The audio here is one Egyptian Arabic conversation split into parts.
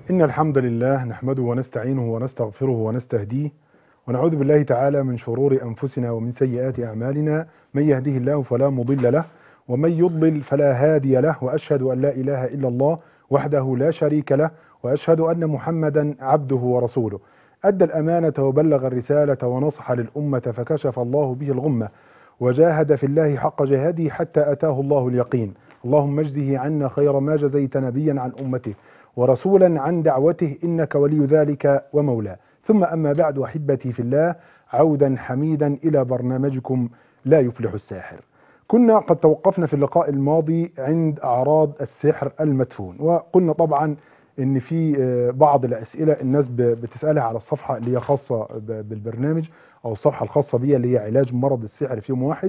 إن الحمد لله نحمده ونستعينه ونستغفره ونستهديه ونعوذ بالله تعالى من شرور أنفسنا ومن سيئات أعمالنا من يهده الله فلا مضل له ومن يضلل فلا هادي له وأشهد أن لا إله إلا الله وحده لا شريك له وأشهد أن محمدا عبده ورسوله أدى الأمانة وبلغ الرسالة ونصح للأمة فكشف الله به الغمة وجاهد في الله حق جهاده حتى أتاه الله اليقين اللهم اجزه عنا خير ما جزيت نبيا عن أمته ورسولا عن دعوته إنك ولي ذلك ومولاه ثم أما بعد أحبتي في الله عودا حميدا إلى برنامجكم لا يفلح الساحر كنا قد توقفنا في اللقاء الماضي عند أعراض السحر المدفون وقلنا طبعا ان في آه، بعض الاسئله الناس ب- بتسالها على الصفحه اللي هي خاصه ب- بالبرنامج او الصفحه الخاصه بيا اللي هي علاج مرض السحر في يوم واحد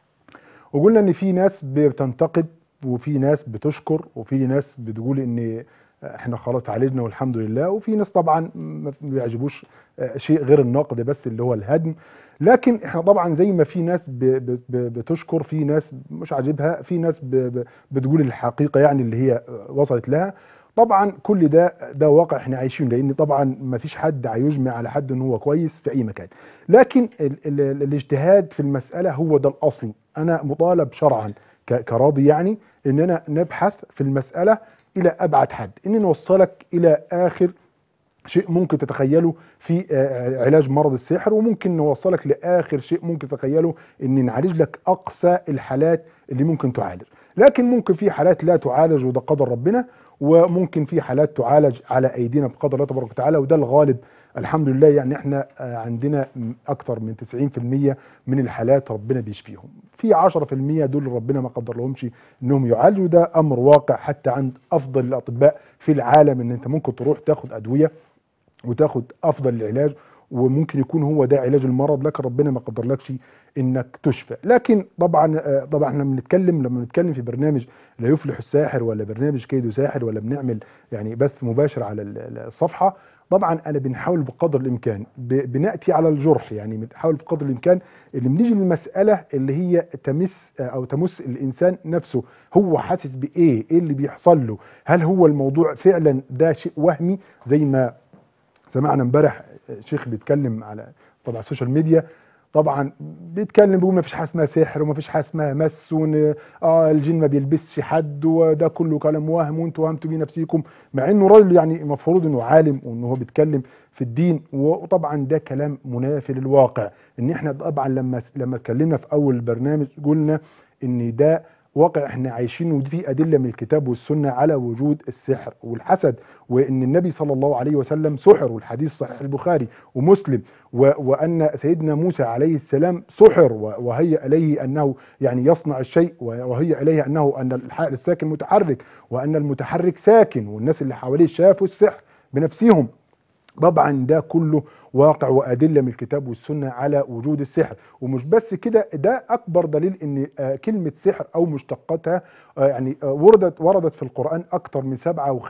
وقلنا ان في ناس بتنتقد وفي ناس بتشكر وفي ناس بتقول ان احنا خلاص اتعالجنا والحمد لله وفي ناس طبعا ما بيعجبوش آه، شيء غير النقد بس اللي هو الهدم لكن احنا طبعا زي ما في ناس ب- ب- ب- بتشكر في ناس مش عاجبها في ناس ب- ب- بتقول الحقيقه يعني اللي هي وصلت لها طبعا كل ده ده واقع احنا عايشين لان طبعا ما فيش حد هيجمع على حد ان هو كويس في اي مكان لكن ال ال الاجتهاد في المساله هو ده الاصل انا مطالب شرعا ك- كراضي يعني اننا نبحث في المساله الى ابعد حد ان نوصلك الى اخر شيء ممكن تتخيله في آه، علاج مرض السحر وممكن نوصلك لاخر شيء ممكن تتخيله ان نعالج لك اقصى الحالات اللي ممكن تعالج لكن ممكن في حالات لا تعالج وده قدر ربنا وممكن في حالات تعالج على ايدينا بقدر الله تبارك وتعالى وده الغالب الحمد لله يعني احنا آه، عندنا م- اكتر من 90% من الحالات ربنا بيشفيهم في 10% دول ربنا ما قدر لهمش انهم يعالجوا ده امر واقع حتى عند افضل الاطباء في العالم ان انت ممكن تروح تاخد ادويه وتاخد افضل العلاج وممكن يكون هو ده علاج المرض لكن ربنا ما قدرلكش انك تشفى لكن طبعا آه، طبعا احنا بنتكلم لما بنتكلم في برنامج لا يفلح الساحر ولا برنامج كيدو ساحر ولا بنعمل يعني بث مباشر على ال- ال- الصفحه طبعا انا بنحاول بقدر الامكان ب- بناتي على الجرح يعني بنحاول بقدر الامكان اللي بنيجي للمساله اللي هي تمس آه، او تمس الانسان نفسه هو حاسس بايه ايه اللي بيحصل له هل هو الموضوع فعلا ده شيء وهمي زي ما سمعنا امبارح شيخ بيتكلم على طبعا السوشيال ميديا طبعا بيتكلم بيقول ما فيش حاجه اسمها سحر وما فيش حاجه اسمها مس وان اه الجن ما بيلبسش حد وده كله كلام وهم وانتوا وهمتوا بيه نفسيكم مع انه راجل يعني المفروض انه عالم وانه هو بيتكلم في الدين وطبعا ده كلام منافي للواقع ان احنا طبعا لما لما اتكلمنا في اول البرنامج قلنا ان ده واقع احنا عايشينه ودي فيه ادله من الكتاب والسنه على وجود السحر والحسد وان النبي صلى الله عليه وسلم سحر والحديث صحيح البخاري ومسلم و وان سيدنا موسى عليه السلام سحر و- وهي اليه انه يعني يصنع الشيء و- وهي اليه انه ان الحائل الساكن متحرك وان المتحرك ساكن والناس اللي حواليه شافوا السحر بنفسهم طبعا ده كله واقع وادله من الكتاب والسنه على وجود السحر ومش بس كده ده اكبر دليل ان آه، كلمه سحر او مشتقاتها آه، يعني آه، وردت وردت في القران اكتر من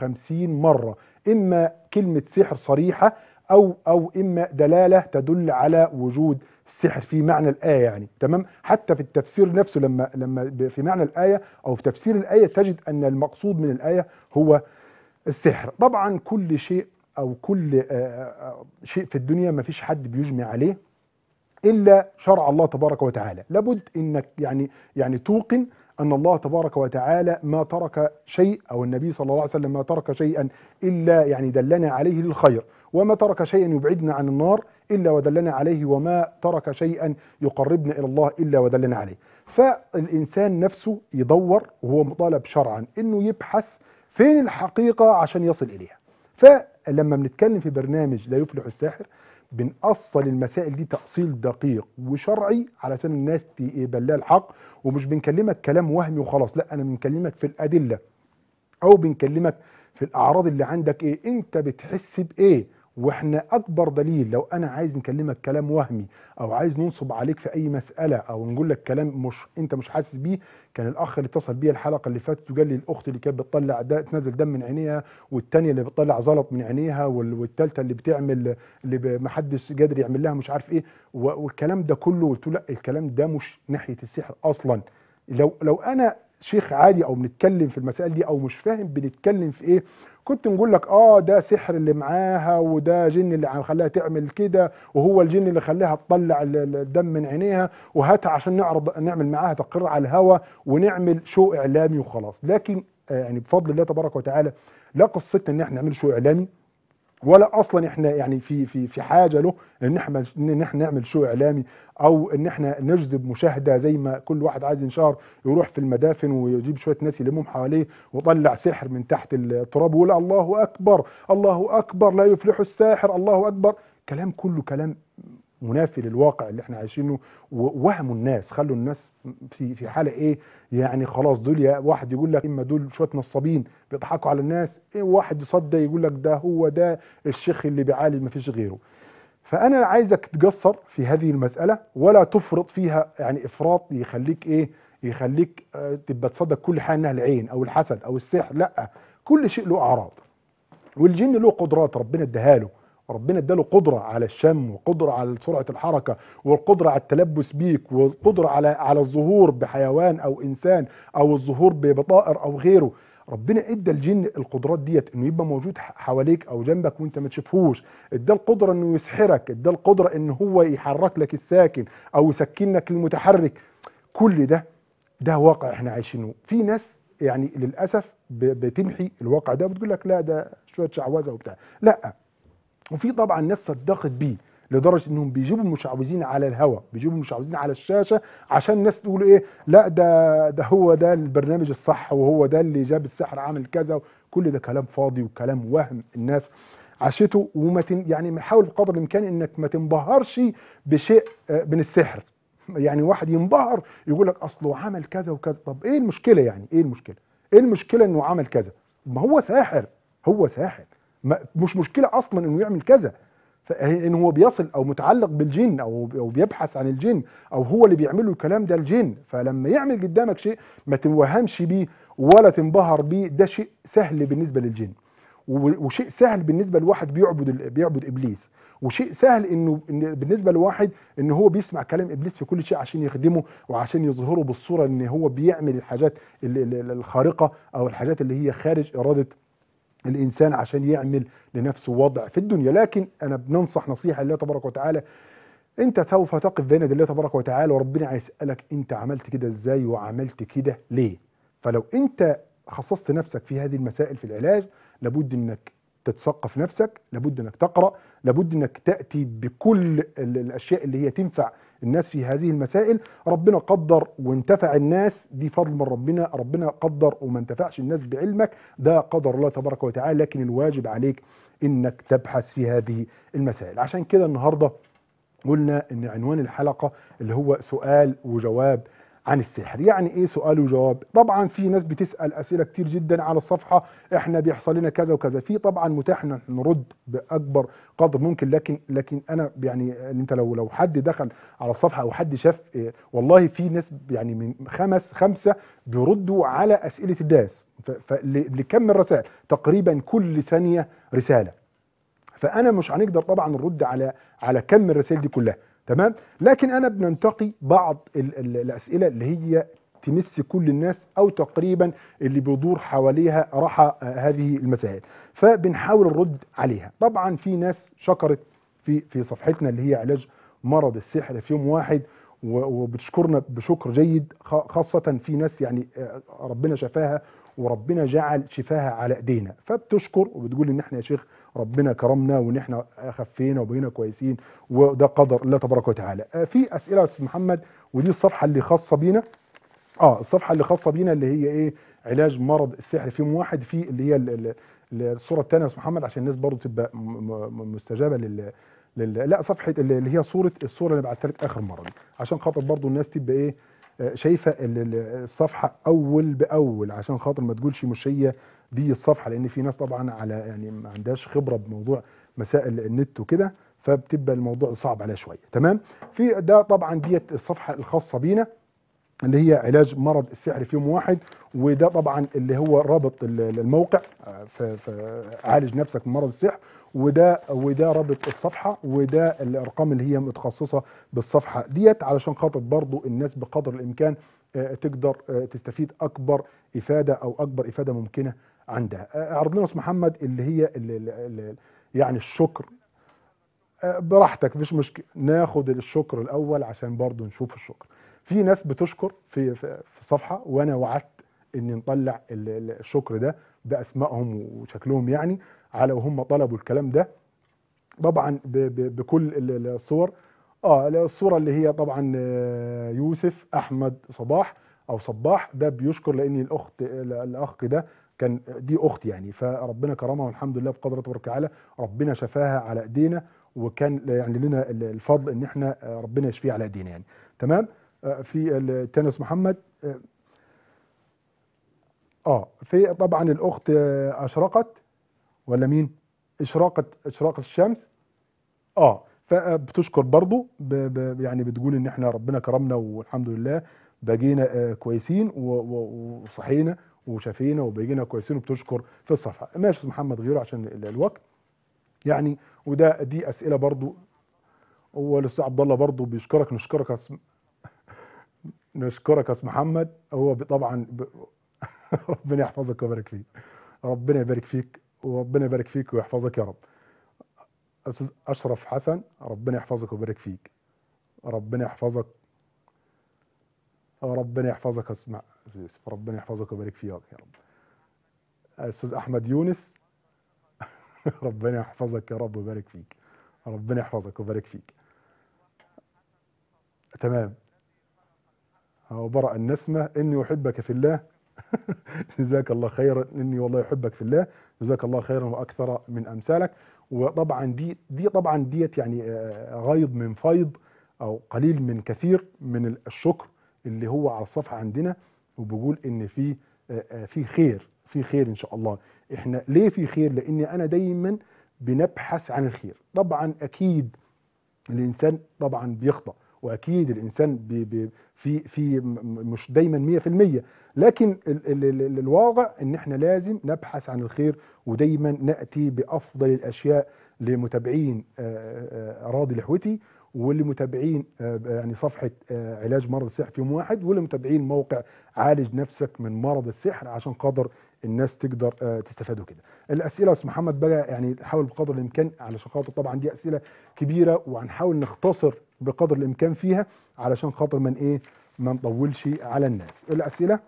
57 مره اما كلمه سحر صريحه او او اما دلاله تدل على وجود السحر في معنى الايه يعني تمام حتى في التفسير نفسه لما لما ب- في معنى الايه او في تفسير الايه تجد ان المقصود من الايه هو السحر طبعا كل شيء او كل آه، آه، شيء في الدنيا ما فيش حد بيجمع عليه الا شرع الله تبارك وتعالى لابد انك يعني يعني توقن ان الله تبارك وتعالى ما ترك شيء او النبي صلى الله عليه وسلم ما ترك شيئا الا يعني دلنا عليه للخير وما ترك شيئا يبعدنا عن النار الا ودلنا عليه وما ترك شيئا يقربنا الى الله الا ودلنا عليه فالانسان نفسه يدور وهو مطالب شرعا انه يبحث فين الحقيقه عشان يصل اليها فلما بنتكلم في برنامج لا يفلح الساحر بنأصل المسائل دي تأصيل دقيق وشرعي علشان الناس يبان لها الحق ومش بنكلمك كلام وهمي وخلاص لا انا بنكلمك في الأدلة او بنكلمك في الاعراض اللي عندك ايه انت بتحس بايه واحنا اكبر دليل لو انا عايز نكلمك كلام وهمي او عايز ننصب عليك في اي مساله او نقول لك كلام مش انت مش حاسس بيه كان الاخ اللي اتصل بيا الحلقه اللي فاتت وقال لي الاخت اللي كانت بتطلع دا تنزل دم من عينيها والتانيه اللي بتطلع زلط من عينيها وال- والتالته اللي بتعمل اللي ب- محدش قادر يعمل لها مش عارف ايه و- والكلام ده كله قلت له لا الكلام ده مش ناحيه السحر اصلا لو لو انا شيخ عادي او بنتكلم في المسائل دي او مش فاهم بنتكلم في ايه كنت نقول لك اه ده سحر اللي معاها وده جن اللي خلاها تعمل كده وهو الجن اللي خلاها تطلع ال- ال- الدم من عينيها وهاتها عشان نعرض نعمل معاها تقرير على الهوا ونعمل شو اعلامي وخلاص لكن آه يعني بفضل الله تبارك وتعالى لا قصتنا ان احنا نعمل شو اعلامي ولا اصلا احنا يعني في في في حاجه له ان احنا ان احنا نعمل شو اعلامي او ان احنا نجذب مشاهده زي ما كل واحد عايز ينشهر يروح في المدافن ويجيب شويه ناس يلمهم حواليه ويطلع سحر من تحت التراب ويقول الله اكبر الله اكبر لا يفلح الساحر الله اكبر كلام كله كلام منافي للواقع اللي احنا عايشينه ووهموا الناس خلوا الناس في في حاله ايه يعني خلاص دول يا واحد يقول لك اما دول شويه نصابين بيضحكوا على الناس إيه واحد يصدق يقول لك ده هو ده الشيخ اللي بيعالج ما فيش غيره فانا عايزك تقصر في هذه المساله ولا تفرط فيها يعني افراط يخليك ايه يخليك آه، تبقى تصدق كل حاجه انها العين او الحسد او السحر لا كل شيء له اعراض والجن له قدرات ربنا اداها له ربنا اداله قدره على الشم وقدره على سرعه الحركه والقدره على التلبس بيك والقدره على على الظهور بحيوان او انسان او الظهور بطائر او غيره ربنا ادى الجن القدرات ديت انه يبقى موجود ح- حواليك او جنبك وانت ما تشوفهوش ادى القدره انه يسحرك ادى القدره ان هو يحرك لك الساكن او يسكن لك المتحرك كل ده ده واقع احنا عايشينه في ناس يعني للاسف ب- بتمحي الواقع ده وبتقول لك لا ده شويه شعوذه وبتاع لا وفي طبعا ناس صدقت بيه لدرجه انهم بيجيبوا المشعوذين على الهوا بيجيبوا المشعوذين على الشاشه عشان الناس تقول ايه لا ده ده هو ده البرنامج الصح وهو ده اللي جاب السحر عامل كذا كل ده كلام فاضي وكلام وهم الناس عاشته وما تن يعني حاول بقدر الامكان انك ما تنبهرش بشيء آه، من السحر يعني واحد ينبهر يقول لك اصله عمل كذا وكذا طب ايه المشكله يعني ايه المشكله ايه المشكله انه عمل كذا ما هو ساحر هو ساحر ما مش مشكله اصلا انه يعمل كذا فان هو بيصل او متعلق بالجن او او بيبحث عن الجن او هو اللي بيعمل له الكلام ده الجن فلما يعمل قدامك شيء ما تنوهمش بيه ولا تنبهر بيه ده شيء سهل بالنسبه للجن و- وشيء سهل بالنسبه لواحد بيعبد ال- بيعبد ابليس وشيء سهل انه إن بالنسبه لواحد ان هو بيسمع كلام ابليس في كل شيء عشان يخدمه وعشان يظهره بالصوره ان هو بيعمل الحاجات ال- ال- الخارقه او الحاجات اللي هي خارج اراده الانسان عشان يعمل لنفسه وضع في الدنيا لكن انا بننصح نصيحه لله تبارك وتعالى انت سوف تقف بين يدي الله تبارك وتعالى وربنا هيسالك انت عملت كده ازاي وعملت كده ليه فلو انت خصصت نفسك في هذه المسائل في العلاج لابد انك تتثقف نفسك لابد انك تقرا لابد انك تاتي بكل ال- الاشياء اللي هي تنفع الناس في هذه المسائل ربنا قدر وانتفع الناس دي فضل من ربنا ربنا قدر وما انتفعش الناس بعلمك ده قدر الله تبارك وتعالى لكن الواجب عليك انك تبحث في هذه المسائل عشان كده النهارده قلنا ان عنوان الحلقه اللي هو سؤال وجواب عن السحر يعني ايه سؤال وجواب طبعا في ناس بتسال اسئله كتير جدا على الصفحه احنا بيحصل لنا كذا وكذا في طبعا متاح ان إحنا نرد باكبر قدر ممكن لكن لكن انا يعني انت لو لو حد دخل على الصفحه او حد شاف إيه والله في ناس يعني من خمس خمسه بيردوا على اسئله الناس ف- فل- لكم من رسائل تقريبا كل ثانيه رساله فانا مش هنقدر طبعا نرد على على كم الرسائل دي كلها تمام لكن انا بننتقي بعض ال ال الاسئله اللي هي تمس كل الناس او تقريبا اللي بيدور حواليها راحه آه، هذه المسائل فبنحاول نرد عليها طبعا في ناس شكرت في في صفحتنا اللي هي علاج مرض السحر في يوم واحد و- وبتشكرنا بشكر جيد خ- خاصة في ناس يعني آه، ربنا شفاها وربنا جعل شفاها على ايدينا فبتشكر وبتقول ان احنا يا شيخ ربنا كرمنا وان احنا خفينا وبقينا كويسين وده قدر الله تبارك وتعالى آه، في اسئله يا استاذ محمد ودي الصفحه اللي خاصه بينا اه الصفحه اللي خاصه بينا اللي هي ايه علاج مرض السحر في يوم واحد في اللي هي ال- ال- ال- الصوره الثانيه يا استاذ محمد عشان الناس برضو تبقى م- م- مستجابه لل لل لا صفحه اللي اللي هي صوره الصوره اللي بعتها لك اخر مره دي عشان خاطر برضو الناس تبقى ايه آه، شايفه ال- ال- الصفحه اول باول عشان خاطر ما تقولش مش هي دي الصفحه لان في ناس طبعا على يعني ما عندهاش خبره بموضوع مسائل النت وكده فبتبقى الموضوع صعب عليها شويه تمام في ده طبعا ديت الصفحه الخاصه بينا اللي هي علاج مرض السحر في يوم واحد وده طبعا اللي هو رابط ال- الموقع آه، ف- ف- عالج نفسك من مرض السحر وده وده رابط الصفحه وده الارقام اللي هي متخصصه بالصفحه ديت علشان خاطر برضو الناس بقدر الامكان آه، تقدر آه، تستفيد اكبر افاده او اكبر افاده ممكنه عندها آه، اعرض لنا استاذ محمد اللي هي اللي اللي يعني الشكر آه، براحتك مفيش مشكله ناخد الشكر الاول عشان برضو نشوف الشكر في ناس بتشكر في في في صفحه وانا وعدت اني نطلع ال- ال- الشكر ده باسمائهم وشكلهم يعني على وهم طلبوا الكلام ده طبعا ب- ب- بكل ال- ال- الصور اه الصوره اللي هي طبعا آه، يوسف احمد صباح او صباح ده بيشكر لان الاخت ال- الاخ ده كان دي اخت يعني فربنا كرمها والحمد لله بقدر تبارك وتعالى ربنا شفاها على ايدينا وكان يعني لنا ال- الفضل ان احنا آه، ربنا يشفيه على ايدينا يعني تمام آه، في التنس محمد اه آه، في طبعا الاخت آه، اشرقت ولا مين اشراقه اشراقه الشمس اه فبتشكر برضو ب ب يعني بتقول ان احنا ربنا كرمنا والحمد لله بقينا آه كويسين و- و- وصحينا وشافينا وبقينا كويسين وبتشكر في الصفحه ماشي يا أستاذ محمد غيره عشان ال- الوقت يعني وده دي اسئله برضو والاستاذ عبد الله برضو بيشكرك نشكرك يا أس- نشكرك يا أستاذ محمد هو ب- طبعا ب... ربنا يحفظك ويبارك فيك ربنا يبارك فيك وربنا يبارك فيك ويحفظك يا رب استاذ اشرف حسن ربنا يحفظك ويبارك فيك ربنا يحفظك ربنا يحفظك اسمع يوسف ربنا يحفظك ويبارك فيك يا رب استاذ احمد يونس ربنا يحفظك يا رب ويبارك فيك ربنا يحفظك ويبارك فيك تمام هو برأ النسمة إني أحبك في الله جزاك الله خيرا إني والله أحبك في الله جزاك الله خيرا وأكثر من أمثالك وطبعا دي دي طبعا ديت يعني آه، غيض من فيض أو قليل من كثير من الشكر اللي هو على الصفحة عندنا وبيقول إن في آه، آه، في خير في خير إن شاء الله إحنا ليه في خير لأني أنا دايما بنبحث عن الخير طبعا أكيد الانسان طبعا بيخطأ واكيد الانسان بي بي في في م- م- مش دايما 100% لكن ال ال ال ال الواقع ان احنا لازم نبحث عن الخير ودايما ناتي بافضل الاشياء لمتابعين آه، آه، راضي الحوتي ولمتابعين آه، يعني صفحه آه، علاج مرض السحر في يوم واحد ولمتابعين موقع عالج نفسك من مرض السحر عشان قدر الناس تقدر آه، تستفادوا كده الاسئله يا استاذ محمد بقى يعني حاول بقدر الامكان علشان خاطر طبعا دي اسئله كبيره وهنحاول نختصر بقدر الامكان فيها علشان خاطر من ايه ما نطولش على الناس الاسئله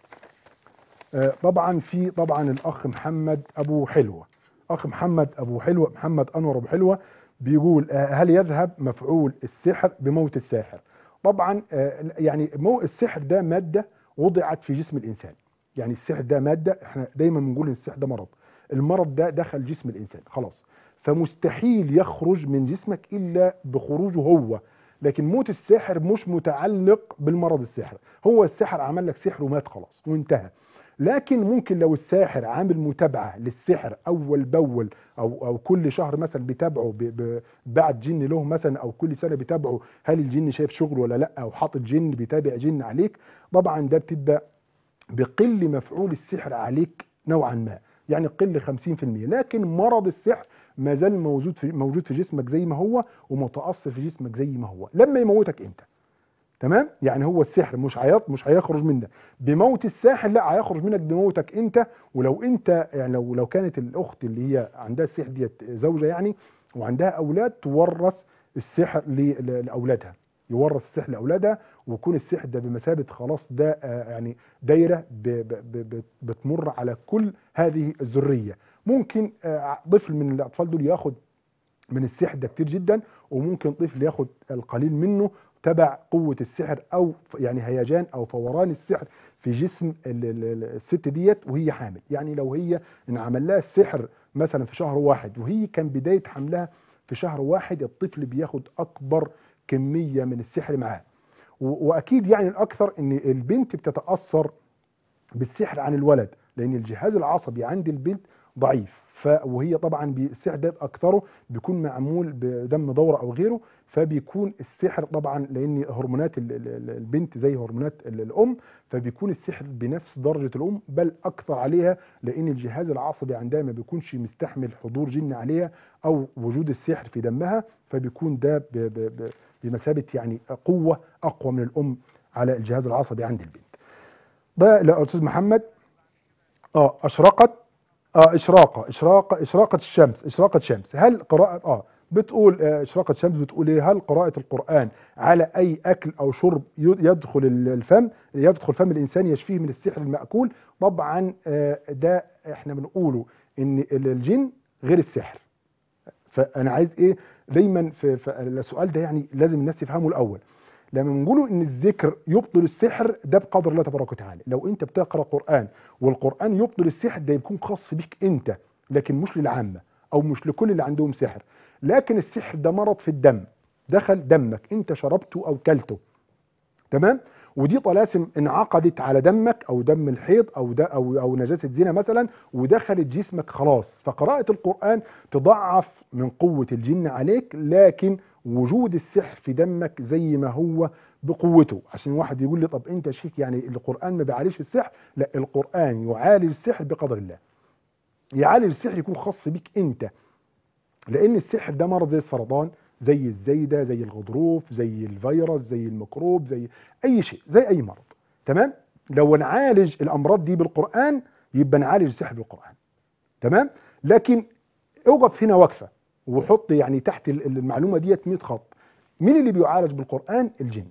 آه، طبعا في طبعا الاخ محمد ابو حلوه اخ محمد ابو حلوه محمد انور ابو حلوه بيقول آه، هل يذهب مفعول السحر بموت الساحر طبعا آه، يعني مو السحر ده ماده وضعت في جسم الانسان يعني السحر ده ماده احنا دايما بنقول ان السحر ده مرض المرض ده دخل جسم الانسان خلاص فمستحيل يخرج من جسمك الا بخروجه هو لكن موت الساحر مش متعلق بالمرض السحر هو الساحر عمل لك سحر ومات خلاص وانتهى لكن ممكن لو الساحر عامل متابعه للسحر اول باول او او كل شهر مثلا بيتابعه ب- ب- بعت جن له مثلا او كل سنه بيتابعه هل الجن شايف شغله ولا لا او حاطط جن بيتابع جن عليك طبعا ده بتبقى بقل مفعول السحر عليك نوعا ما يعني قل 50% لكن مرض السحر ما زال موجود في موجود في جسمك زي ما هو ومتاثر في جسمك زي ما هو لما يموتك انت تمام يعني هو السحر مش هيط مش هيخرج منك بموت الساحر لا هيخرج منك بموتك انت ولو انت يعني لو لو كانت الاخت اللي هي عندها السحر ديت زوجه يعني وعندها اولاد تورث السحر ل- ل- لاولادها يورث السحر لاولادها ويكون السحر ده بمثابه خلاص ده آه، يعني دايره ب- ب- ب- ب- بتمر على كل هذه الذريه ممكن آه، طفل من الاطفال دول ياخد من السحر ده كتير جدا وممكن طفل ياخد القليل منه تبع قوة السحر أو ف- يعني هيجان أو فوران السحر في جسم ال- ال- ال- الست ديت وهي حامل يعني لو هي انعمل لها السحر مثلا في شهر واحد وهي كان بداية حملها في شهر واحد الطفل بياخد أكبر كمية من السحر معاه و- وأكيد يعني الأكثر إن البنت بتتأثر بالسحر عن الولد لان الجهاز العصبي عند البنت ضعيف ف وهي طبعا بي- السحر ده اكثره بيكون معمول بدم دوره او غيره فبيكون السحر طبعا لان هرمونات ال- ال- ال- البنت زي هرمونات ال- الام فبيكون السحر بنفس درجه الام بل اكثر عليها لان الجهاز العصبي عندها ما بيكونش مستحمل حضور جن عليها او وجود السحر في دمها فبيكون ده ب- ب- ب- بمثابه يعني قوه اقوى من الام على الجهاز العصبي عند البنت ده لا استاذ محمد اه اشرقت اه اشراقه اشراقه اشراقه الشمس اشراقه شمس هل قراءه اه بتقول آه، اشراقه شمس بتقول ايه هل قراءه القران على اي اكل او شرب ي- يدخل الفم يدخل فم الانسان يشفيه من السحر الماكول طبعا آه، ده احنا بنقوله ان ال- الجن غير السحر فانا عايز ايه دايما في, في السؤال ده يعني لازم الناس يفهموا الاول لما بنقولوا ان الذكر يبطل السحر ده بقدر الله تبارك وتعالى لو انت بتقرا قران والقران يبطل السحر ده يكون خاص بيك انت لكن مش للعامه او مش لكل اللي عندهم سحر لكن السحر ده مرض في الدم دخل دمك انت شربته او كلته تمام ودي طلاسم انعقدت على دمك او دم الحيض او ده او او نجاسه زنا مثلا ودخلت جسمك خلاص فقراءه القران تضعف من قوه الجن عليك لكن وجود السحر في دمك زي ما هو بقوته عشان واحد يقول لي طب انت شيك يعني القران ما بيعالجش السحر لا القران يعالج السحر بقدر الله يعالج السحر يكون خاص بيك انت لان السحر ده مرض زي السرطان زي الزايده زي الغضروف زي الفيروس زي الميكروب زي اي شيء زي اي مرض تمام لو نعالج الامراض دي بالقران يبقى نعالج السحر بالقران تمام لكن اوقف هنا وقفه وحط يعني تحت ال- المعلومه ديت 100 خط مين اللي بيعالج بالقران الجن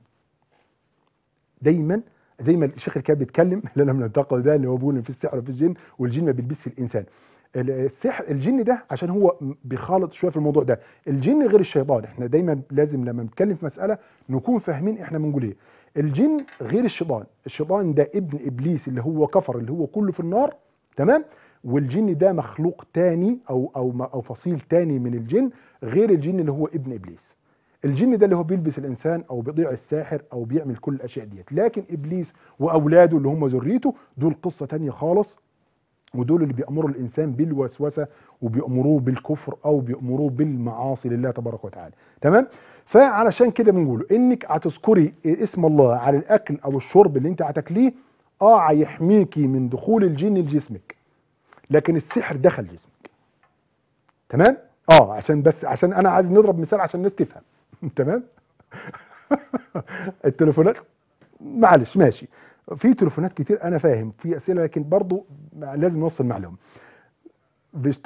دايما زي ما الشيخ الكاب بيتكلم اللي انا بننتقد ده اللي هو بيقول إن في السحر وفي الجن والجن ما بيلبسش الانسان ال- السحر الجن ده عشان هو م- بيخالط شويه في الموضوع ده الجن غير الشيطان احنا دايما لازم لما نتكلم في مساله نكون فاهمين احنا بنقول ايه الجن غير الشيطان الشيطان ده ابن ابليس اللي هو كفر اللي هو كله في النار تمام والجن ده مخلوق تاني او او م- او فصيل تاني من الجن غير الجن اللي هو ابن ابليس الجن ده اللي هو بيلبس الانسان او بيضيع الساحر او بيعمل كل الاشياء ديت لكن ابليس واولاده اللي هم ذريته دول قصه تانية خالص ودول اللي بيأمروا الإنسان بالوسوسة وبيأمروه بالكفر أو بيأمروه بالمعاصي لله تبارك وتعالى تمام فعلشان كده بنقول إنك هتذكري اسم الله على الأكل أو الشرب اللي أنت هتاكليه اه هيحميكي من دخول الجن لجسمك لكن السحر دخل جسمك تمام اه عشان بس عشان انا عايز نضرب مثال عشان الناس تفهم تمام التليفونات معلش ماشي في تليفونات كتير انا فاهم في اسئله لكن برضو لازم نوصل معلومه بيشتو...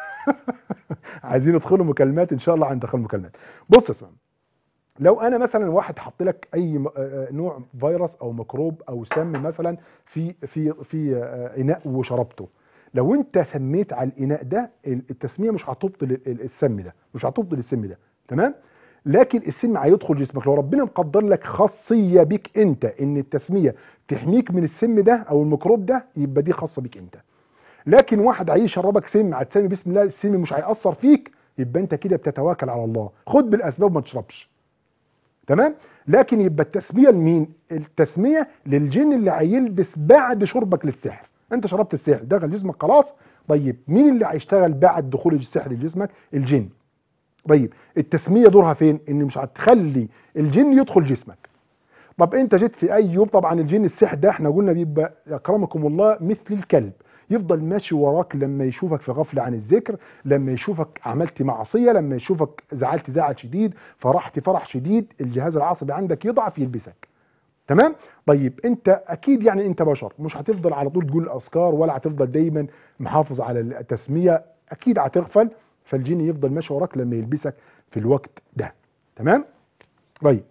عايزين ندخلوا مكالمات ان شاء الله هندخل مكالمات بص اسمع لو انا مثلا واحد حط لك اي م- آه، نوع فيروس او ميكروب او سم مثلا في في في آه، اناء وشربته لو انت سميت على الاناء ده ال- التسميه مش هتبطل ال- ال- السم ده مش هتبطل السم ده تمام لكن السم هيدخل جسمك لو ربنا مقدر لك خاصيه بيك انت ان التسميه تحميك من السم ده او الميكروب ده يبقى دي خاصه بيك انت لكن واحد عايز يشربك سم هتسمي بسم الله السم مش هيأثر فيك يبقى انت كده بتتواكل على الله خد بالاسباب وما تشربش تمام لكن يبقى التسميه لمين التسميه للجن اللي هيلبس بعد شربك للسحر انت شربت السحر دخل جسمك خلاص طيب مين اللي هيشتغل بعد دخول السحر لجسمك الجن طيب التسميه دورها فين ان مش هتخلي الجن يدخل جسمك طب انت جيت في اي يوم طبعا الجن السحر ده احنا قلنا بيبقى اكرمكم الله مثل الكلب يفضل ماشي وراك لما يشوفك في غفله عن الذكر لما يشوفك عملت معصيه لما يشوفك زعلت زعل شديد فرحت فرح شديد الجهاز العصبي عندك يضعف يلبسك تمام طيب انت اكيد يعني انت بشر مش هتفضل على طول تقول الاذكار ولا هتفضل دايما محافظ على التسميه اكيد هتغفل فالجن يفضل ماشي وراك لما يلبسك في الوقت ده تمام طيب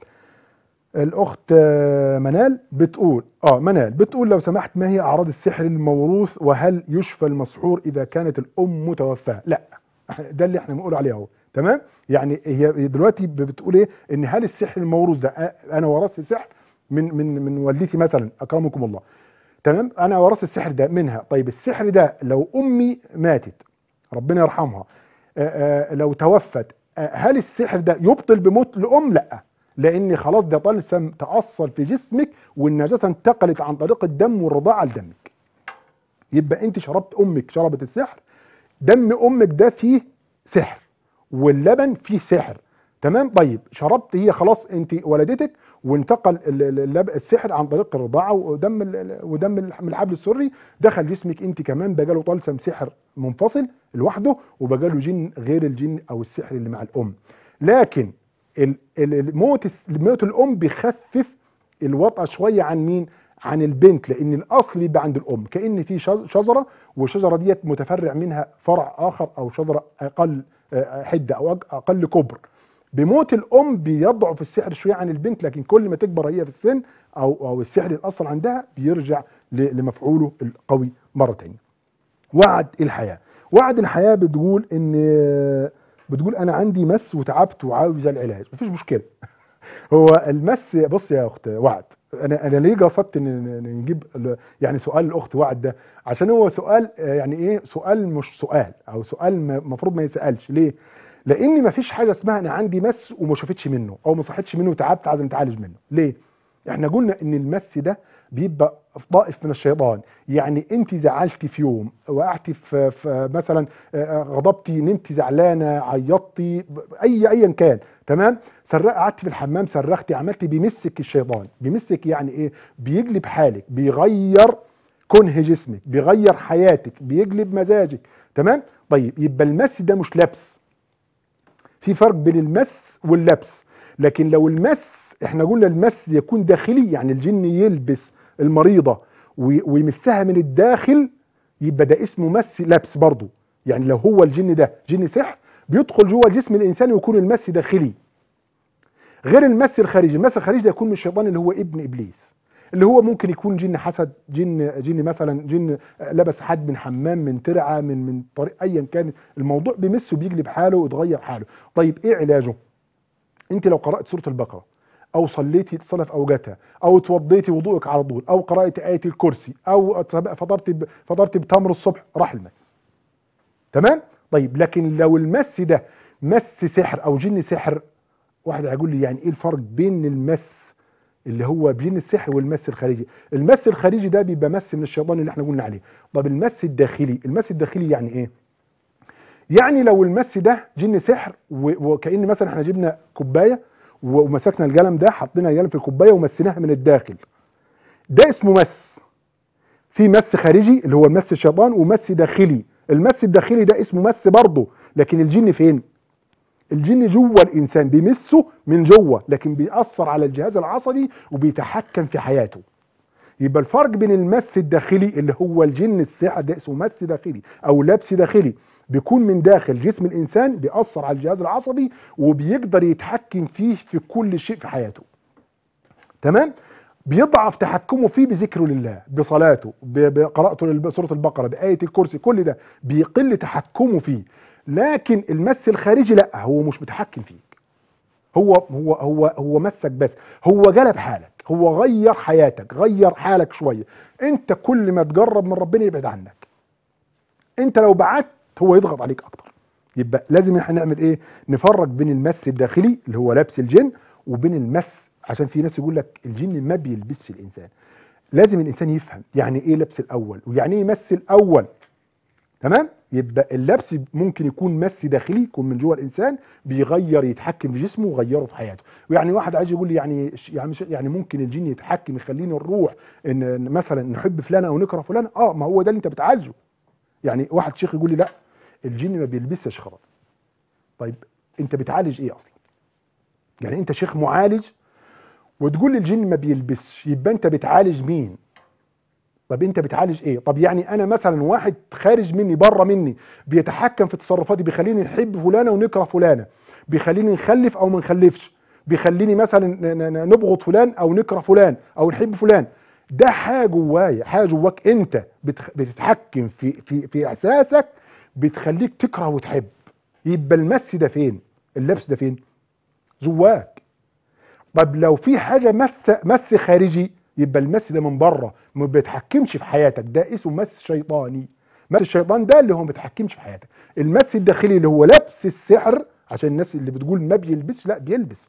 الاخت آه، منال بتقول اه منال بتقول لو سمحت ما هي اعراض السحر الموروث وهل يشفى المسحور اذا كانت الام متوفاه لا ده اللي احنا بنقول عليه اهو تمام يعني هي دلوقتي بتقول ايه ان هل السحر الموروث ده آه، انا ورثت سحر من من من والدتي مثلا اكرمكم الله تمام انا ورثت السحر ده منها طيب السحر ده لو امي ماتت ربنا يرحمها آه، آه، لو توفت آه، هل السحر ده يبطل بموت الام لا لان خلاص ده طلسم تاصل في جسمك والنجاسه انتقلت عن طريق الدم والرضاعه لدمك يبقى انت شربت امك شربت السحر دم امك ده فيه سحر واللبن فيه سحر تمام طيب شربت هي خلاص انت ولدتك وانتقل ال- ال- اللب- السحر عن طريق الرضاعه ودم ال- ال- ودم الح- من الحبل السري دخل جسمك انت كمان بقى له طلسم سحر منفصل لوحده وبقى له جن غير الجن او السحر اللي مع الام لكن ال- ال- الموت الس- موت الام بيخفف الوطأة شويه عن مين عن البنت لان الاصل بيبقى عند الام كان في شج- شجره والشجره ديت متفرع منها فرع اخر او شجره اقل آه، حده او أق- اقل كبر بموت الام بيضعف السحر شويه عن البنت لكن كل ما تكبر هي في السن او او السحر يتاثر عندها بيرجع ل- لمفعوله القوي مره تانية وعد الحياه وعد الحياه بتقول ان بتقول انا عندي مس وتعبت وعاوز العلاج مفيش مشكله هو المس بص يا اخت وعد انا انا ليه قصدت ان إن نجيب ال- يعني سؤال الاخت وعد ده عشان هو سؤال آه، يعني ايه سؤال مش سؤال او سؤال المفروض ما يسالش ليه لان ما فيش حاجه اسمها انا عندي مس وما شفتش منه او ما صحتش منه وتعبت عايز نتعالج منه ليه احنا قلنا ان المس ده بيبقى طائف من الشيطان يعني انت زعلتي في يوم وقعتِ في, في مثلا آه، غضبتي نمتي زعلانه عيطتي ب- اي ايا كان تمام سرق قعدتي في الحمام صرختي عملتي بيمسك الشيطان بيمسك يعني ايه بيجلب حالك بيغير كنه جسمك بيغير حياتك بيجلب مزاجك تمام طيب يبقى المس ده مش لبس في فرق بين المس واللبس لكن لو المس احنا قلنا المس يكون داخلي يعني الجن يلبس المريضة وي- ويمسها من الداخل يبقى ده اسمه مس لبس برضه يعني لو هو الجن ده جن سحر بيدخل جوه جسم الانسان ويكون المس داخلي غير المس الخارجي المس الخارجي ده يكون من الشيطان اللي هو ابن ابليس اللي هو ممكن يكون جن حسد جن جن مثلا جن لبس حد من حمام من ترعه من من طريق ايا كان الموضوع بيمسه بيجلب حاله ويتغير حاله طيب ايه علاجه انت لو قرات سوره البقره او صليتي صلاه في اوجاتها او توضيتي وضوءك على طول او قرات ايه الكرسي او فطرت ب- فطرت بتمر الصبح راح المس تمام طيب لكن لو المس ده مس سحر او جن سحر واحد هيقول لي يعني ايه الفرق بين المس اللي هو بين السحر والمس الخارجي المس الخارجي ده بيبقى مس من الشيطان اللي احنا قلنا عليه طب المس الداخلي المس الداخلي يعني ايه يعني لو المس ده جن سحر و- وكأن مثلا احنا جبنا كوبايه و- ومسكنا القلم ده حطينا القلم في الكوبايه ومسيناها من الداخل ده اسمه مس في مس خارجي اللي هو المس الشيطان ومس داخلي المس الداخلي ده اسمه مس برضه لكن الجن فين الجن جوه الانسان بيمسه من جوه لكن بيأثر على الجهاز العصبي وبيتحكم في حياته يبقى الفرق بين المس الداخلي اللي هو الجن السحر ده اسمه مس داخلي او لبس داخلي بيكون من داخل جسم الانسان بيأثر على الجهاز العصبي وبيقدر يتحكم فيه في كل شيء في حياته تمام بيضعف تحكمه فيه بذكره لله بصلاته ب- بقراءته لسوره البقره بايه الكرسي كل ده بيقل تحكمه فيه لكن المس الخارجي لا هو مش متحكم فيك هو هو هو هو مسك بس هو جلب حالك هو غير حياتك غير حالك شويه انت كل ما تجرب من ربنا يبعد عنك انت لو بعدت هو يضغط عليك اكتر يبقى لازم احنا نعمل ايه نفرق بين المس الداخلي اللي هو لبس الجن وبين المس عشان في ناس يقول لك الجن ما بيلبسش الانسان لازم الانسان يفهم يعني ايه لبس الاول ويعني ايه مس الاول تمام يبقى اللبس ممكن يكون مس داخلي يكون من جوه الانسان بيغير يتحكم في جسمه ويغيره في حياته ويعني واحد عايز يقول لي يعني يعني مش يعني ممكن الجن يتحكم يخليني نروح ان إن مثلا نحب فلان او نكره فلان اه ما هو ده اللي انت بتعالجه يعني واحد شيخ يقول لي لا الجن ما بيلبسش خرط طيب انت بتعالج ايه اصلا يعني انت شيخ معالج وتقول لي الجن ما بيلبسش يبقى انت بتعالج مين طب انت بتعالج ايه طب يعني انا مثلا واحد خارج مني بره مني بيتحكم في تصرفاتي بيخليني نحب فلانه ونكره فلانه بيخليني نخلف او ما نخلفش بيخليني مثلا ن- ن- نبغض فلان او نكره فلان او نحب فلان ده حاجه جوايا حاجه جواك انت بتخ- بتتحكم في في في احساسك بتخليك تكره وتحب يبقى المس ده فين اللبس ده فين جواك طب لو في حاجه مس مس خارجي يبقى المس ده من بره ما بيتحكمش في حياتك ده اسمه مس شيطاني مس الشيطان ده اللي هو ما بيتحكمش في حياتك المس الداخلي اللي هو لبس السحر عشان الناس اللي بتقول ما بيلبسش لا بيلبس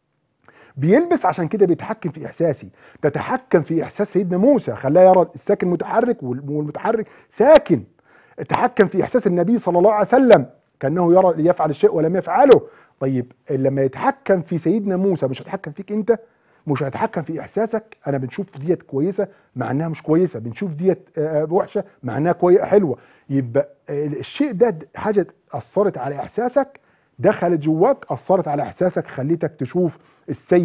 بيلبس عشان كده بيتحكم في احساسي تتحكم في احساس سيدنا موسى خلاه يرى الساكن متحرك والمتحرك ساكن تحكم في احساس النبي صلى الله عليه وسلم كانه يرى يفعل الشيء ولم يفعله طيب لما يتحكم في سيدنا موسى مش هيتحكم فيك انت مش هيتحكم في احساسك انا بنشوف ديت كويسه مع انها مش كويسه بنشوف ديت آه، وحشه مع انها كويسه حلوه يبقى آه، الشيء ده د- حاجه اثرت على احساسك دخلت جواك اثرت على احساسك خليتك تشوف السيء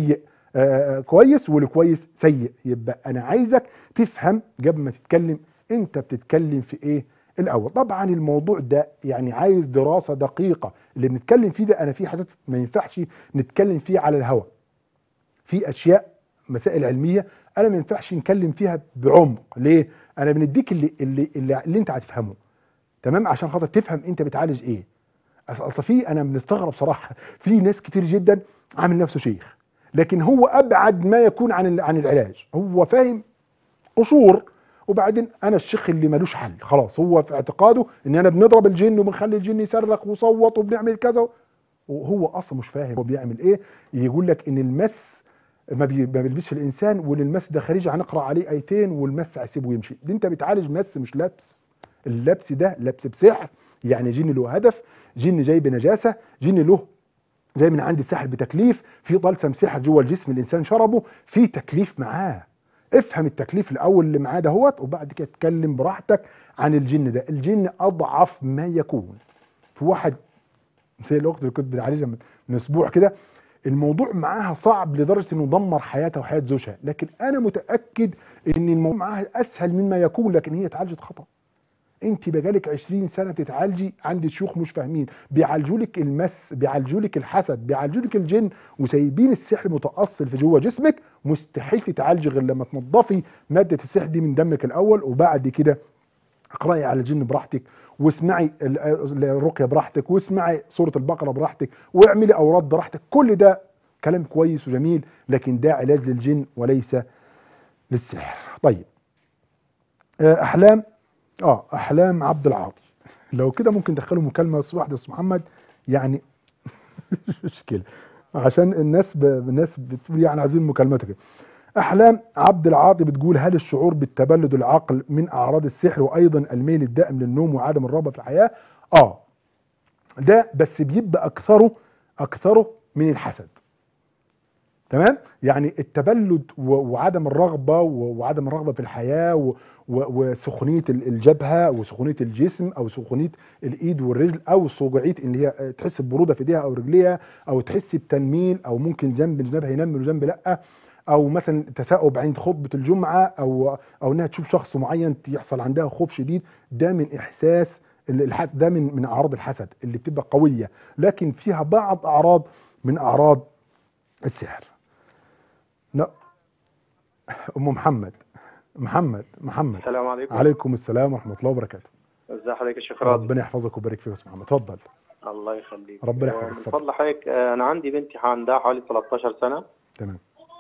آه كويس والكويس سيء يبقى انا عايزك تفهم قبل ما تتكلم انت بتتكلم في ايه الاول طبعا الموضوع ده يعني عايز دراسه دقيقه اللي بنتكلم فيه ده انا في حاجات ما ينفعش نتكلم فيه على الهواء في اشياء مسائل علميه انا ما ينفعش نتكلم فيها بعمق ليه انا بنديك اللي اللي اللي, اللي انت هتفهمه تمام عشان خاطر تفهم انت بتعالج ايه أص- اصل في انا بنستغرب صراحه في ناس كتير جدا عامل نفسه شيخ لكن هو ابعد ما يكون عن ال- عن العلاج هو فاهم قشور وبعدين انا الشيخ اللي ملوش حل خلاص هو في اعتقاده ان انا بنضرب الجن وبنخلي الجن يصرخ ويصوت وبنعمل كذا وهو اصلا مش فاهم هو بيعمل ايه يقول لك ان المس ما بي- ما بيلبسش الانسان وللمس ده خارجي هنقرا عليه ايتين والمس هيسيبه يمشي دي انت بتعالج مس مش لبس اللبس ده لبس بسحر يعني جن له هدف جن جاي بنجاسه جن له جاي من عند الساحر بتكليف في طلسم سحر جوه الجسم الانسان شربه في تكليف معاه افهم التكليف الاول اللي معاه دهوت وبعد كده اتكلم براحتك عن الجن ده الجن اضعف ما يكون في واحد زي الاخت اللي كنت بنعالجها من من اسبوع كده الموضوع معاها صعب لدرجه انه دمر حياتها وحياه زوجها لكن انا متاكد ان الموضوع معاها اسهل مما يكون لكن هي اتعالجت خطا انت بقالك 20 سنه تتعالجي عند شيوخ مش فاهمين بيعالجوا لك المس بيعالجوا لك الحسد بيعالجوا لك الجن وسايبين السحر متاصل في جوه جسمك مستحيل تتعالجي غير لما تنضفي ماده السحر دي من دمك الاول وبعد كده اقراي على الجن براحتك واسمعي ال- الرقيه براحتك واسمعي سوره البقره براحتك واعملي اوراد براحتك كل ده كلام كويس وجميل لكن ده علاج للجن وليس للسحر طيب آه، احلام اه احلام عبد العاطي لو كده ممكن دخلوا مكالمه بس واحده استاذ محمد يعني مش مشكله عشان الناس ب... الناس بتقول يعني عايزين مكالمتك احلام عبد العاطي بتقول هل الشعور بالتبلد العقل من اعراض السحر وايضا الميل الدائم للنوم وعدم الرغبه في الحياه اه ده بس بيبقى اكثره اكثره من الحسد تمام يعني التبلد و- وعدم الرغبه و- وعدم الرغبه في الحياه و- و- وسخونيه ال- الجبهه وسخونيه الجسم او سخونيه الايد والرجل او صوجعيه ان هي تحس ببروده في ايديها او رجليها او تحس بتنميل او ممكن جنب جنبها ينمل وجنب لا او مثلا تثاؤب عند خطبه الجمعه او او انها تشوف شخص معين يحصل عندها خوف شديد ده من احساس ال- الحسد ده من من اعراض الحسد اللي بتبقى قويه لكن فيها بعض اعراض من اعراض السحر لا ام محمد محمد محمد السلام عليكم عليكم السلام ورحمه الله وبركاته ازي حضرتك يا شيخ راضي ربنا يحفظك ويبارك فيك يا استاذ محمد اتفضل الله يخليك ربنا آه، يحفظك، من اتفضل. فضل حضرتك آه، انا عندي بنتي عندها حوالي 13 سنه تمام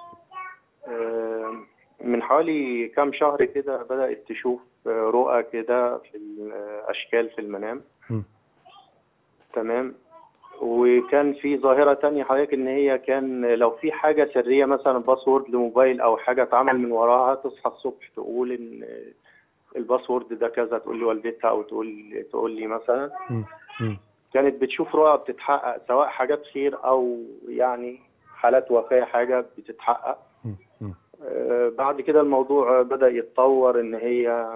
آه، من حوالي كام شهر كده بدأت تشوف آه، رؤى كده في الاشكال في المنام مم. تمام وكان في ظاهرة تانية حضرتك ان هي كان لو في حاجة سرية مثلا باسورد لموبايل او حاجة اتعمل من وراها تصحى الصبح تقول ان الباسورد ده كذا تقول لي والدتها او تقول تقول لي مثلا مم. مم. كانت بتشوف رؤى بتتحقق سواء حاجات خير او يعني حالات وفاة حاجة بتتحقق مم. مم. آه، بعد كده الموضوع بدأ يتطور ان هي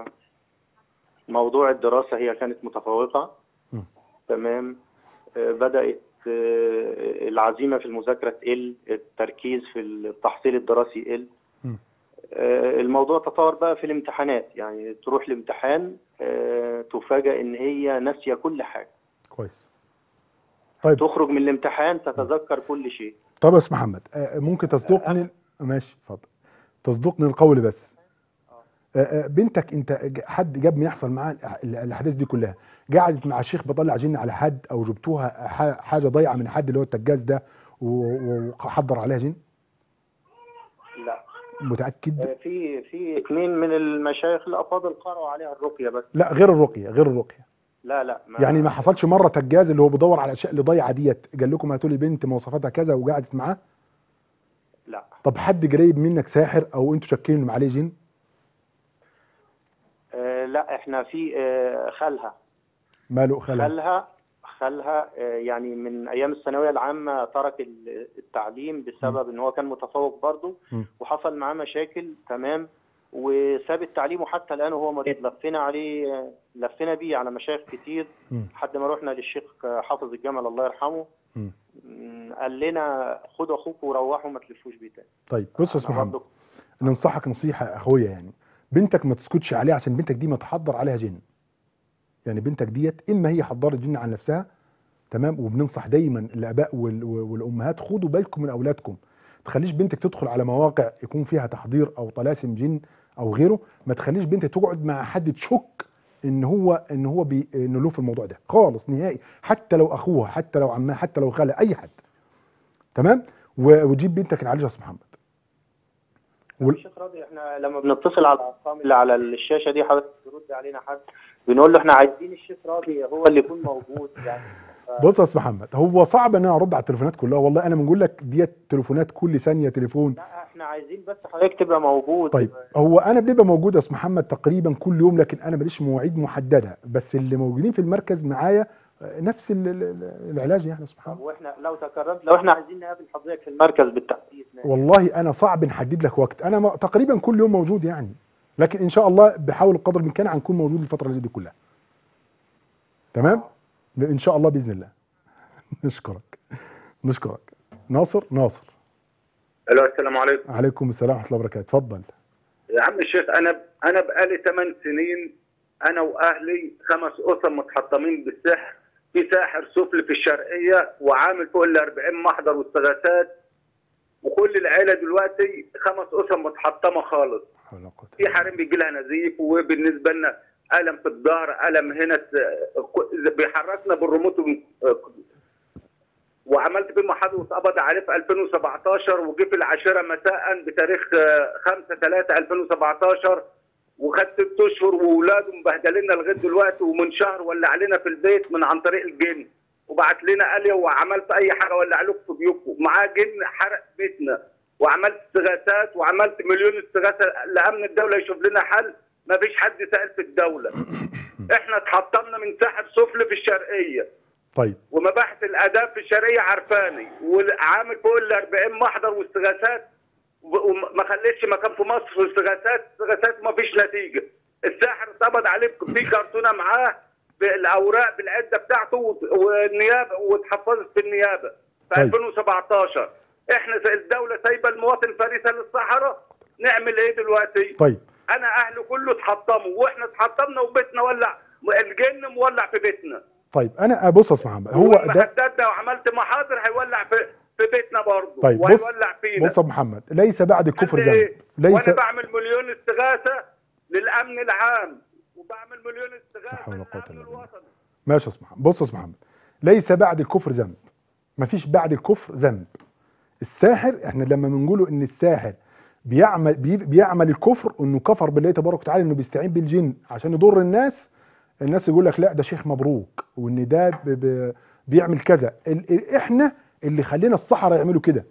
موضوع الدراسة هي كانت متفوقة مم. تمام آه، بدأت آه، العزيمة في المذاكرة تقل التركيز في التحصيل الدراسي يقل مم. آه، الموضوع تطور بقى في الامتحانات يعني تروح الامتحان آه، تفاجأ ان هي ناسية كل حاجة كويس طيب تخرج من الامتحان تتذكر كل شيء طب يا استاذ محمد آه، ممكن تصدقني ماشي اتفضل تصدقني القول بس آه، آه، بنتك انت ج- حد جاب ما يحصل معاها الأح- ال- الاحداث دي كلها قعدت مع شيخ بيطلع جن على حد او جبتوها ح- حاجه ضايعه من حد اللي هو التجاز ده و- وحضر عليها جن لا متاكد آه، في في اثنين من المشايخ الافاضل قرأوا عليها الرقية بس لا غير الرقيه غير الرقيه لا لا يعني ما حصلش مره تجاز اللي هو بيدور على الاشياء اللي ضايعه ديت قال لكم هاتوا لي بنت مواصفاتها كذا وقعدت معاه لا طب حد قريب منك ساحر او انتوا شاكين انه عليه جن آه، لا احنا في آه، خالها ماله خلل خالها خالها آه، يعني من ايام الثانويه العامه ترك ال- التعليم بسبب ان هو كان متفوق برضه م. وحصل معاه مشاكل تمام وساب التعليم وحتى الان هو مريض لفينا عليه آه، لفينا بيه على مشايخ كتير م. لحد ما رحنا للشيخ آه، حافظ الجمل الله يرحمه م. م، قال لنا خدوا اخوكم وروحوا ما تلفوش بيه تاني طيب بص يا استاذ أنا محمد برضو- ننصحك نصيحه اخويه يعني بنتك ما تسكتش عليها عشان بنتك دي ما تحضر عليها جن يعني بنتك ديت اما هي حضرت جن عن نفسها تمام وبننصح دايما الاباء وال- والامهات خدوا بالكم من اولادكم تخليش بنتك تدخل على مواقع يكون فيها تحضير او طلاسم جن او غيره ما تخليش بنتك تقعد مع حد تشك ان هو ان هو بي انه له في الموضوع ده خالص نهائي حتى لو اخوها حتى لو عمها حتى لو خالها اي حد تمام و- وتجيب بنتك نعالجها يا استاذ محمد وال- الشيخ راضي احنا لما بنتصل على الارقام اللي على الشاشه دي حضرتك بيرد علينا حد بنقول له احنا عايزين الشيخ راضي هو اللي يكون موجود يعني بص يا استاذ محمد هو صعب ان انا ارد على التليفونات كلها والله انا بنقول لك ديت تليفونات كل ثانيه تليفون لا احنا عايزين بس حضرتك تبقى موجود طيب هو انا بنبقى موجود يا استاذ محمد تقريبا كل يوم لكن انا ماليش مواعيد محدده بس اللي موجودين في المركز معايا آه، نفس ال- ال- ال- العلاج يعني يا استاذ طب محمد واحنا لو تكرمت لو احنا عايزين نقابل حضرتك في المركز بالتحديد والله انا صعب نحدد لك وقت انا ما- تقريبا كل يوم موجود يعني لكن ان شاء الله بحاول قدر الامكان هنكون موجود الفتره اللي دي كلها تمام ان شاء الله باذن الله نشكرك نشكرك ناصر ناصر الو السلام عليكم عليكم السلام ورحمه الله وبركاته اتفضل يا عم الشيخ انا انا بقالي 8 سنين انا واهلي خمس اسر متحطمين بالسحر في ساحر سفلي في الشرقيه وعامل فوق ال 40 محضر واستغاثات وكل العيله دلوقتي خمس اسر متحطمه خالص حول ولا قوة في حريم بيجي لها نزيف وبالنسبه لنا الم في الظهر الم هنا س- بيحركنا بالريموت وعملت فيه محاضره واتقبض عليه في 2017 وجه في العاشره مساء بتاريخ 5 3 2017 وخد ست اشهر واولاده مبهدلينا لغايه دلوقتي ومن شهر ولع علينا في البيت من عن طريق الجن وبعت لنا قال لي وعملت اي حاجه ولع لكم في بيوتكم معاه جن حرق بيتنا وعملت استغاثات وعملت مليون استغاثه لامن الدوله يشوف لنا حل ما فيش حد سال في الدوله احنا اتحطمنا من ساحر سفلي في الشرقيه طيب ومباحث الاداب في الشرقيه عارفاني وعامل فوق ال 40 محضر واستغاثات و- وما خليتش مكان في مصر في استغاثات استغاثات ما فيش نتيجه الساحر اتقبض عليه في كرتونه معاه بالاوراق بالعده بتاعته وت- والنيابه واتحفظت في النيابه في طيب. 2017 احنا زي الدوله سايبه المواطن فريسه للصحراء نعمل ايه دلوقتي؟ طيب انا اهله كله اتحطموا واحنا اتحطمنا وبيتنا ولع الجن مولع في بيتنا طيب انا بص يا استاذ محمد هو ده ده وعملت محاضر هيولع في في بيتنا برضه طيب بص وهيولع فينا بص يا أستاذ محمد ليس بعد الكفر قال لي ذنب إيه؟ ليس وانا بعمل مليون استغاثه للامن العام وبعمل مليون لا استغاثه حول ولا قوة للامن إلا بالله. الوطني ماشي يا أستاذ محمد بص يا أستاذ محمد ليس بعد الكفر ذنب مفيش بعد الكفر ذنب الساحر احنا لما بنقوله ان الساحر بيعمل بي- بيعمل الكفر انه كفر بالله تبارك وتعالى انه بيستعين بالجن عشان يضر الناس الناس يقول لك لا ده شيخ مبروك وان ده ب ب بيعمل كذا ال ال احنا اللي خلينا الصحراء يعملوا كده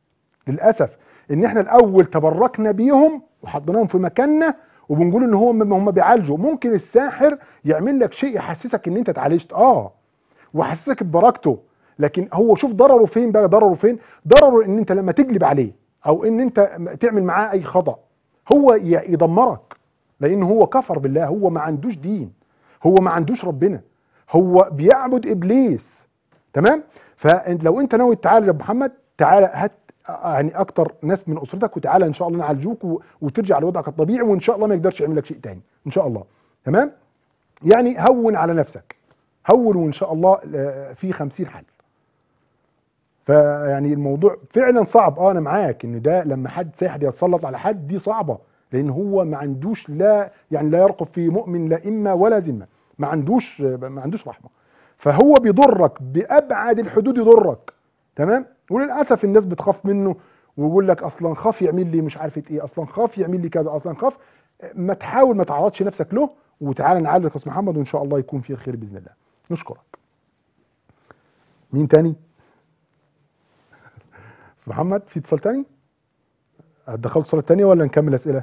للاسف ان احنا الاول تبركنا بيهم وحطيناهم في مكاننا وبنقول ان هم هم بيعالجوا ممكن الساحر يعمل لك شيء يحسسك ان انت اتعالجت اه وحسسك ببركته لكن هو شوف ضرره فين بقى ضرره فين ضرره ان انت لما تجلب عليه او ان انت تعمل معاه اي خطأ هو ي- يدمرك لان هو كفر بالله هو ما عندوش دين هو ما عندوش ربنا هو بيعبد ابليس تمام فلو انت ناوي تعالى يا أبو محمد تعالى هات يعني اكتر ناس من اسرتك وتعالى ان شاء الله نعالجوك و- وترجع لوضعك الطبيعي وان شاء الله ما يقدرش يعمل لك شيء تاني ان شاء الله تمام يعني هون على نفسك هون وان شاء الله آه، في خمسين حل فيعني الموضوع فعلا صعب اه انا معاك ان ده لما حد ساحر يتسلط على حد دي صعبه لان هو ما عندوش لا يعني لا يرقب في مؤمن لا اما ولا ذمه ما عندوش ما عندوش رحمه فهو بيضرك بابعد الحدود يضرك تمام وللاسف الناس بتخاف منه ويقول لك اصلا خاف يعمل لي مش عارفه ايه اصلا خاف يعمل لي كذا اصلا خاف ما تحاول ما تعرضش نفسك له وتعالى نعالجك يا استاذ محمد وان شاء الله يكون فيه الخير باذن الله نشكرك مين تاني استاذ محمد في اتصال تاني دخلت اتصال تانية ولا نكمل اسئله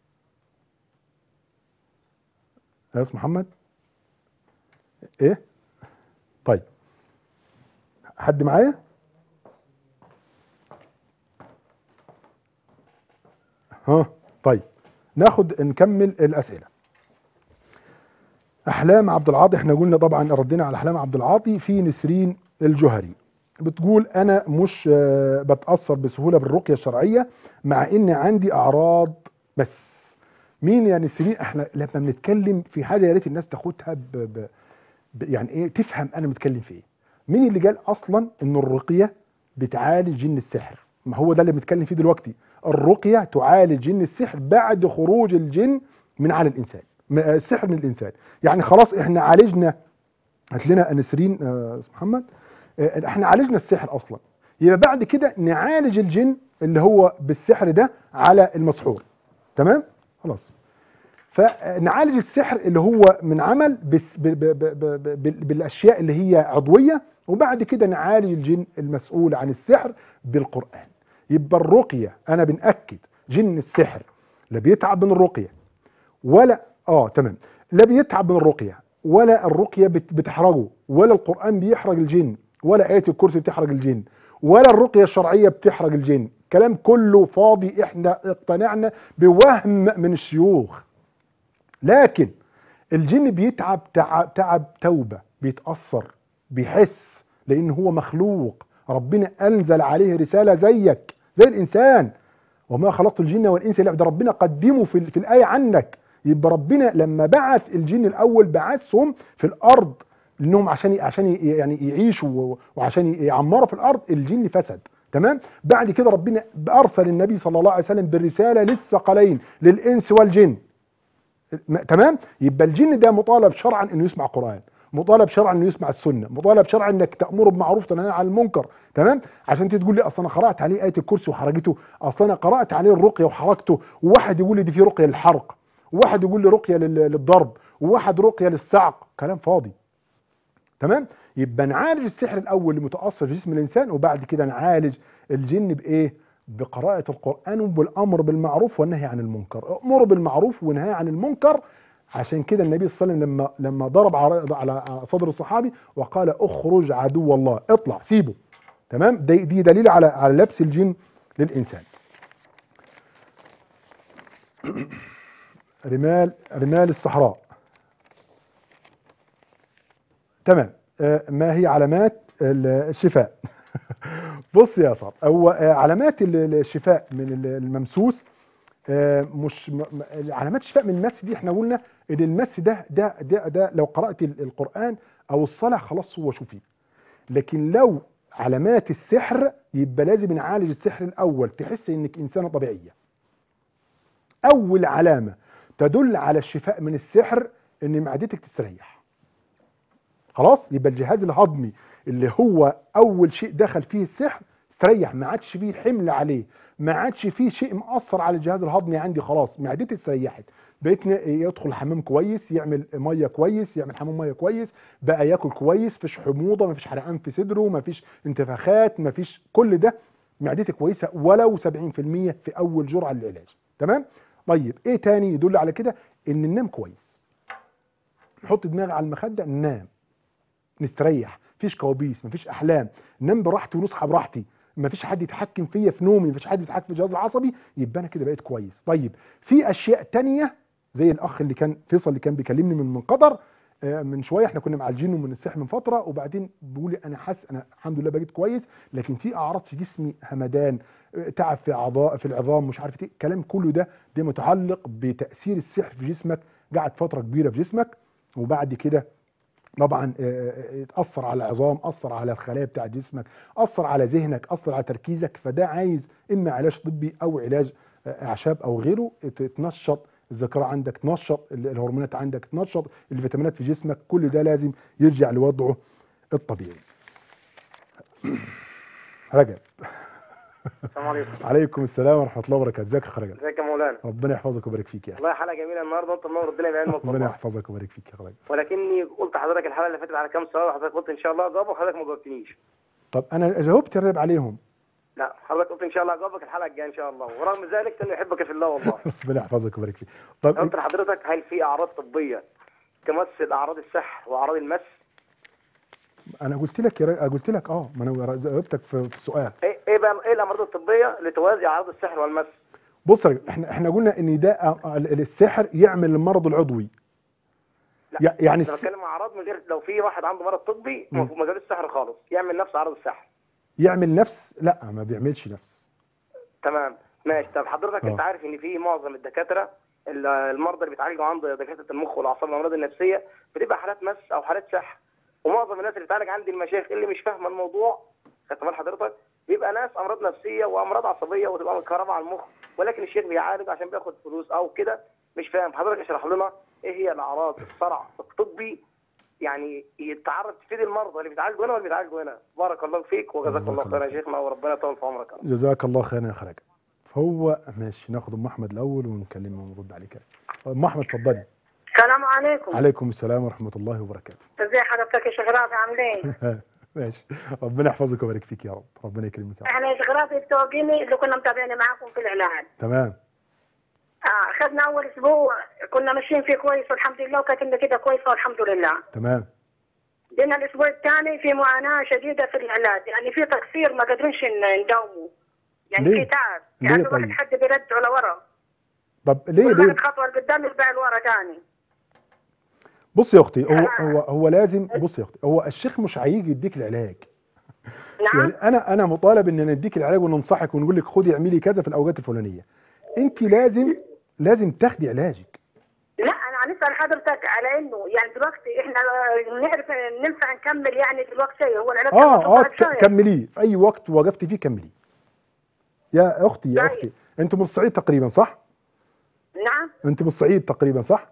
يا استاذ محمد ايه طيب حد معايا ها طيب ناخد نكمل الاسئله احلام عبد العاطي احنا قلنا طبعا ردينا على احلام عبد العاطي في نسرين الجهري بتقول انا مش آه، بتاثر بسهوله بالرقيه الشرعيه مع ان عندي اعراض بس مين يا نسرين احنا لما بنتكلم في حاجه يا ريت الناس تاخدها ب... ب... ب... يعني ايه تفهم انا متكلم في ايه مين اللي قال اصلا ان الرقيه بتعالج جن السحر ما هو ده اللي بنتكلم فيه دلوقتي الرقيه تعالج جن السحر بعد خروج الجن من على الانسان م- آه، السحر من الانسان يعني خلاص احنا عالجنا هات لنا نسرين آه، أستاذ محمد آه، احنا عالجنا السحر اصلا يبقى بعد كده نعالج الجن اللي هو بالسحر ده على المسحور تمام خلاص فنعالج السحر اللي هو من عمل بس ب ب ب ب ب ب بالاشياء اللي هي عضويه وبعد كده نعالج الجن المسؤول عن السحر بالقران يبقى الرقيه انا بناكد جن السحر لا بيتعب من الرقيه ولا اه تمام لا بيتعب من الرقيه ولا الرقيه بت- بتحرجه ولا القران بيحرج الجن ولا ايه الكرسي بتحرج الجن ولا الرقيه الشرعيه بتحرج الجن كلام كله فاضي احنا اقتنعنا بوهم من الشيوخ لكن الجن بيتعب تعب, تعب توبه بيتاثر بيحس لان هو مخلوق ربنا انزل عليه رساله زيك زي الانسان وما خلقت الجن والانس الا ده ربنا قدمه في, في الايه عنك يبقى ربنا لما بعث الجن الاول بعثهم في الارض لانهم عشان عشان ي- يعني يعيشوا و- وعشان يعمروا في الارض الجن فسد تمام بعد كده ربنا ارسل النبي صلى الله عليه وسلم بالرساله للثقلين للانس والجن م- تمام يبقى الجن ده مطالب شرعا انه يسمع قران مطالب شرعا انه يسمع السنه مطالب شرعا انك تامره بمعروف تنهى عن المنكر تمام عشان انت تقول لي اصل انا قرات عليه ايه الكرسي وحرجته اصل انا قرات عليه الرقيه وحرجته وواحد يقول لي دي في رقيه للحرق وواحد يقول لي رقيه لل- للضرب وواحد رقيه للصعق كلام فاضي تمام يبقى نعالج السحر الاول اللي متاثر في جسم الانسان وبعد كده نعالج الجن بايه بقراءة القرآن وبالأمر بالمعروف والنهي عن المنكر أمر بالمعروف ونهي عن المنكر عشان كده النبي صلى الله عليه وسلم لما لما ضرب على على صدر الصحابي وقال اخرج عدو الله اطلع سيبه تمام دي, دي دليل على على لبس الجن للإنسان رمال رمال الصحراء تمام آه، ما هي علامات ال- الشفاء بص يا صار هو آه، علامات ال- ال- الشفاء من ال- الممسوس آه، مش م- م- علامات الشفاء من المس دي احنا قلنا ان المس ده ده ده, ده لو قرات ال- القران او الصلاه خلاص هو شفي لكن لو علامات السحر يبقى لازم نعالج السحر الاول تحس انك انسانه طبيعيه اول علامه تدل على الشفاء من السحر ان معدتك تستريح خلاص يبقى الجهاز الهضمي اللي هو اول شيء دخل فيه السحر استريح ما عادش فيه حمل عليه ما عادش فيه شيء مأثر على الجهاز الهضمي عندي خلاص معدتي استريحت بقيت ن- يدخل حمام كويس يعمل ميه كويس يعمل حمام ميه كويس بقى ياكل كويس مفيش حموضه مفيش حرقان في صدره مفيش انتفاخات مفيش كل ده معدتي كويسه ولو 70% في اول جرعه للعلاج تمام طيب ايه تاني يدل على كده ان ننام كويس نحط دماغي على المخده ننام نستريح مفيش كوابيس مفيش احلام ننام براحتي ونصحى براحتي مفيش حد يتحكم فيا في نومي مفيش حد يتحكم في الجهاز العصبي يبقى انا كده بقيت كويس طيب في اشياء تانية زي الاخ اللي كان فيصل اللي كان بيكلمني من من قطر آه، من شويه احنا كنا معالجينه من السحر من فتره وبعدين بيقول لي انا حاسس انا الحمد لله بقيت كويس لكن في اعراض في جسمي همدان آه، تعب في اعضاء في العظام مش عارف ايه الكلام كله ده ده متعلق بتاثير السحر في جسمك قعد فتره كبيره في جسمك وبعد كده طبعا آه، آه، اتاثر على العظام اثر على الخلايا بتاع جسمك اثر على ذهنك اثر على تركيزك فده عايز اما علاج طبي او علاج آه، اعشاب او غيره ت- تنشط الذاكره عندك تنشط ال- الهرمونات عندك تنشط الفيتامينات في جسمك كل ده لازم يرجع لوضعه الطبيعي رجب السلام عليكم عليكم السلام ورحمه الله وبركاته ازيك يا أخ رجب ازيك يا مولانا ربنا يحفظك ويبارك فيك يا أخي. والله حلقه جميله النهارده انت منور الدنيا بعلمك ربنا والله يحفظك ويبارك فيك يا أخ رجب ولكني قلت لحضرتك الحلقه اللي فاتت على كام سؤال وحضرتك قلت ان شاء الله اجاوبك وحضرتك ما جاوبتنيش طب انا جاوبت الرب عليهم لا حضرتك قلت ان شاء الله اجاوبك الحلقه الجايه ان شاء الله ورغم ذلك انه يحبك في الله والله ربنا يحفظك ويبارك فيك طب قلت لحضرتك هل في اعراض طبيه تمثل اعراض السحر واعراض المس انا قلت لك يا را- قلت لك اه ما انا جاوبتك في, في السؤال ايه ايه بقى ايه الامراض الطبيه اللي توازي اعراض السحر والمس بص يا راجل، احنا احنا قلنا ان ده آه، آه، السحر يعمل المرض العضوي لا يع- يعني انا الس... بتكلم عن اعراض من غير لو في واحد عنده مرض طبي مم. في مجال السحر خالص يعمل نفس اعراض السحر يعمل نفس لا ما بيعملش نفس تمام ماشي طب حضرتك آه. انت عارف ان في معظم الدكاتره ال- المرضى اللي بيتعالجوا عند دكاتره المخ والاعصاب والامراض النفسيه بتبقى حالات مس او حالات سح ومعظم الناس اللي بتعالج عند المشايخ اللي مش فاهمه الموضوع خدت بال حضرتك بيبقى ناس امراض نفسيه وامراض عصبيه وتبقى متكهربه على المخ ولكن الشيخ بيعالج عشان بياخد فلوس او كده مش فاهم حضرتك اشرح لنا ايه هي الاعراض الصرع الطبي يعني يتعرض تفيد المرضى اللي بيتعالجوا هنا واللي بيتعالجوا هنا بارك الله فيك وجزاك جزاك الله الله خيرا يا شيخنا وربنا يطول في عمرك يا رب. جزاك الله خيرا يا خرج فهو ماشي ناخد ام احمد الاول ونكلمه ونرد عليك ام احمد اتفضلي السلام عليكم عليكم السلام ورحمه الله وبركاته ازي حضرتك يا شيخ رافع عاملين ماشي ربنا يحفظك ويبارك فيك يا رب ربنا يكرمك يا رب احنا يا شيخ رافع التوقيني اللي كنا متابعين معاكم في الاعلان تمام اه اخذنا اول اسبوع كنا ماشيين فيه كويس والحمد لله وكانت لنا كده كويسه والحمد لله تمام جينا الاسبوع الثاني في معاناه شديده في العلاج يعني في تقصير ما قادرينش ن- نداومه يعني ليه؟ في تعب ليه يعني طيب؟ الواحد حد بيرجع لورا طب ليه ليه والواحد خطوه لقدام يرجع لورا ثاني بص يا اختي هو هو هو لازم بص يا اختي هو الشيخ مش هيجي يديك العلاج نعم يعني انا انا مطالب ان نديك العلاج وننصحك ونقول لك خدي اعملي كذا في الاوقات الفلانيه انت لازم لازم تاخدي علاجك لا انا هنسال حضرتك على انه يعني دلوقتي احنا آه، نعرف ننفع نكمل يعني دلوقتي هو العلاج اه اه كان ك- شوية. كمليه في اي وقت وقفتي فيه كمليه يا اختي يا طيب. اختي انت من الصعيد تقريبا صح نعم انت من الصعيد تقريبا صح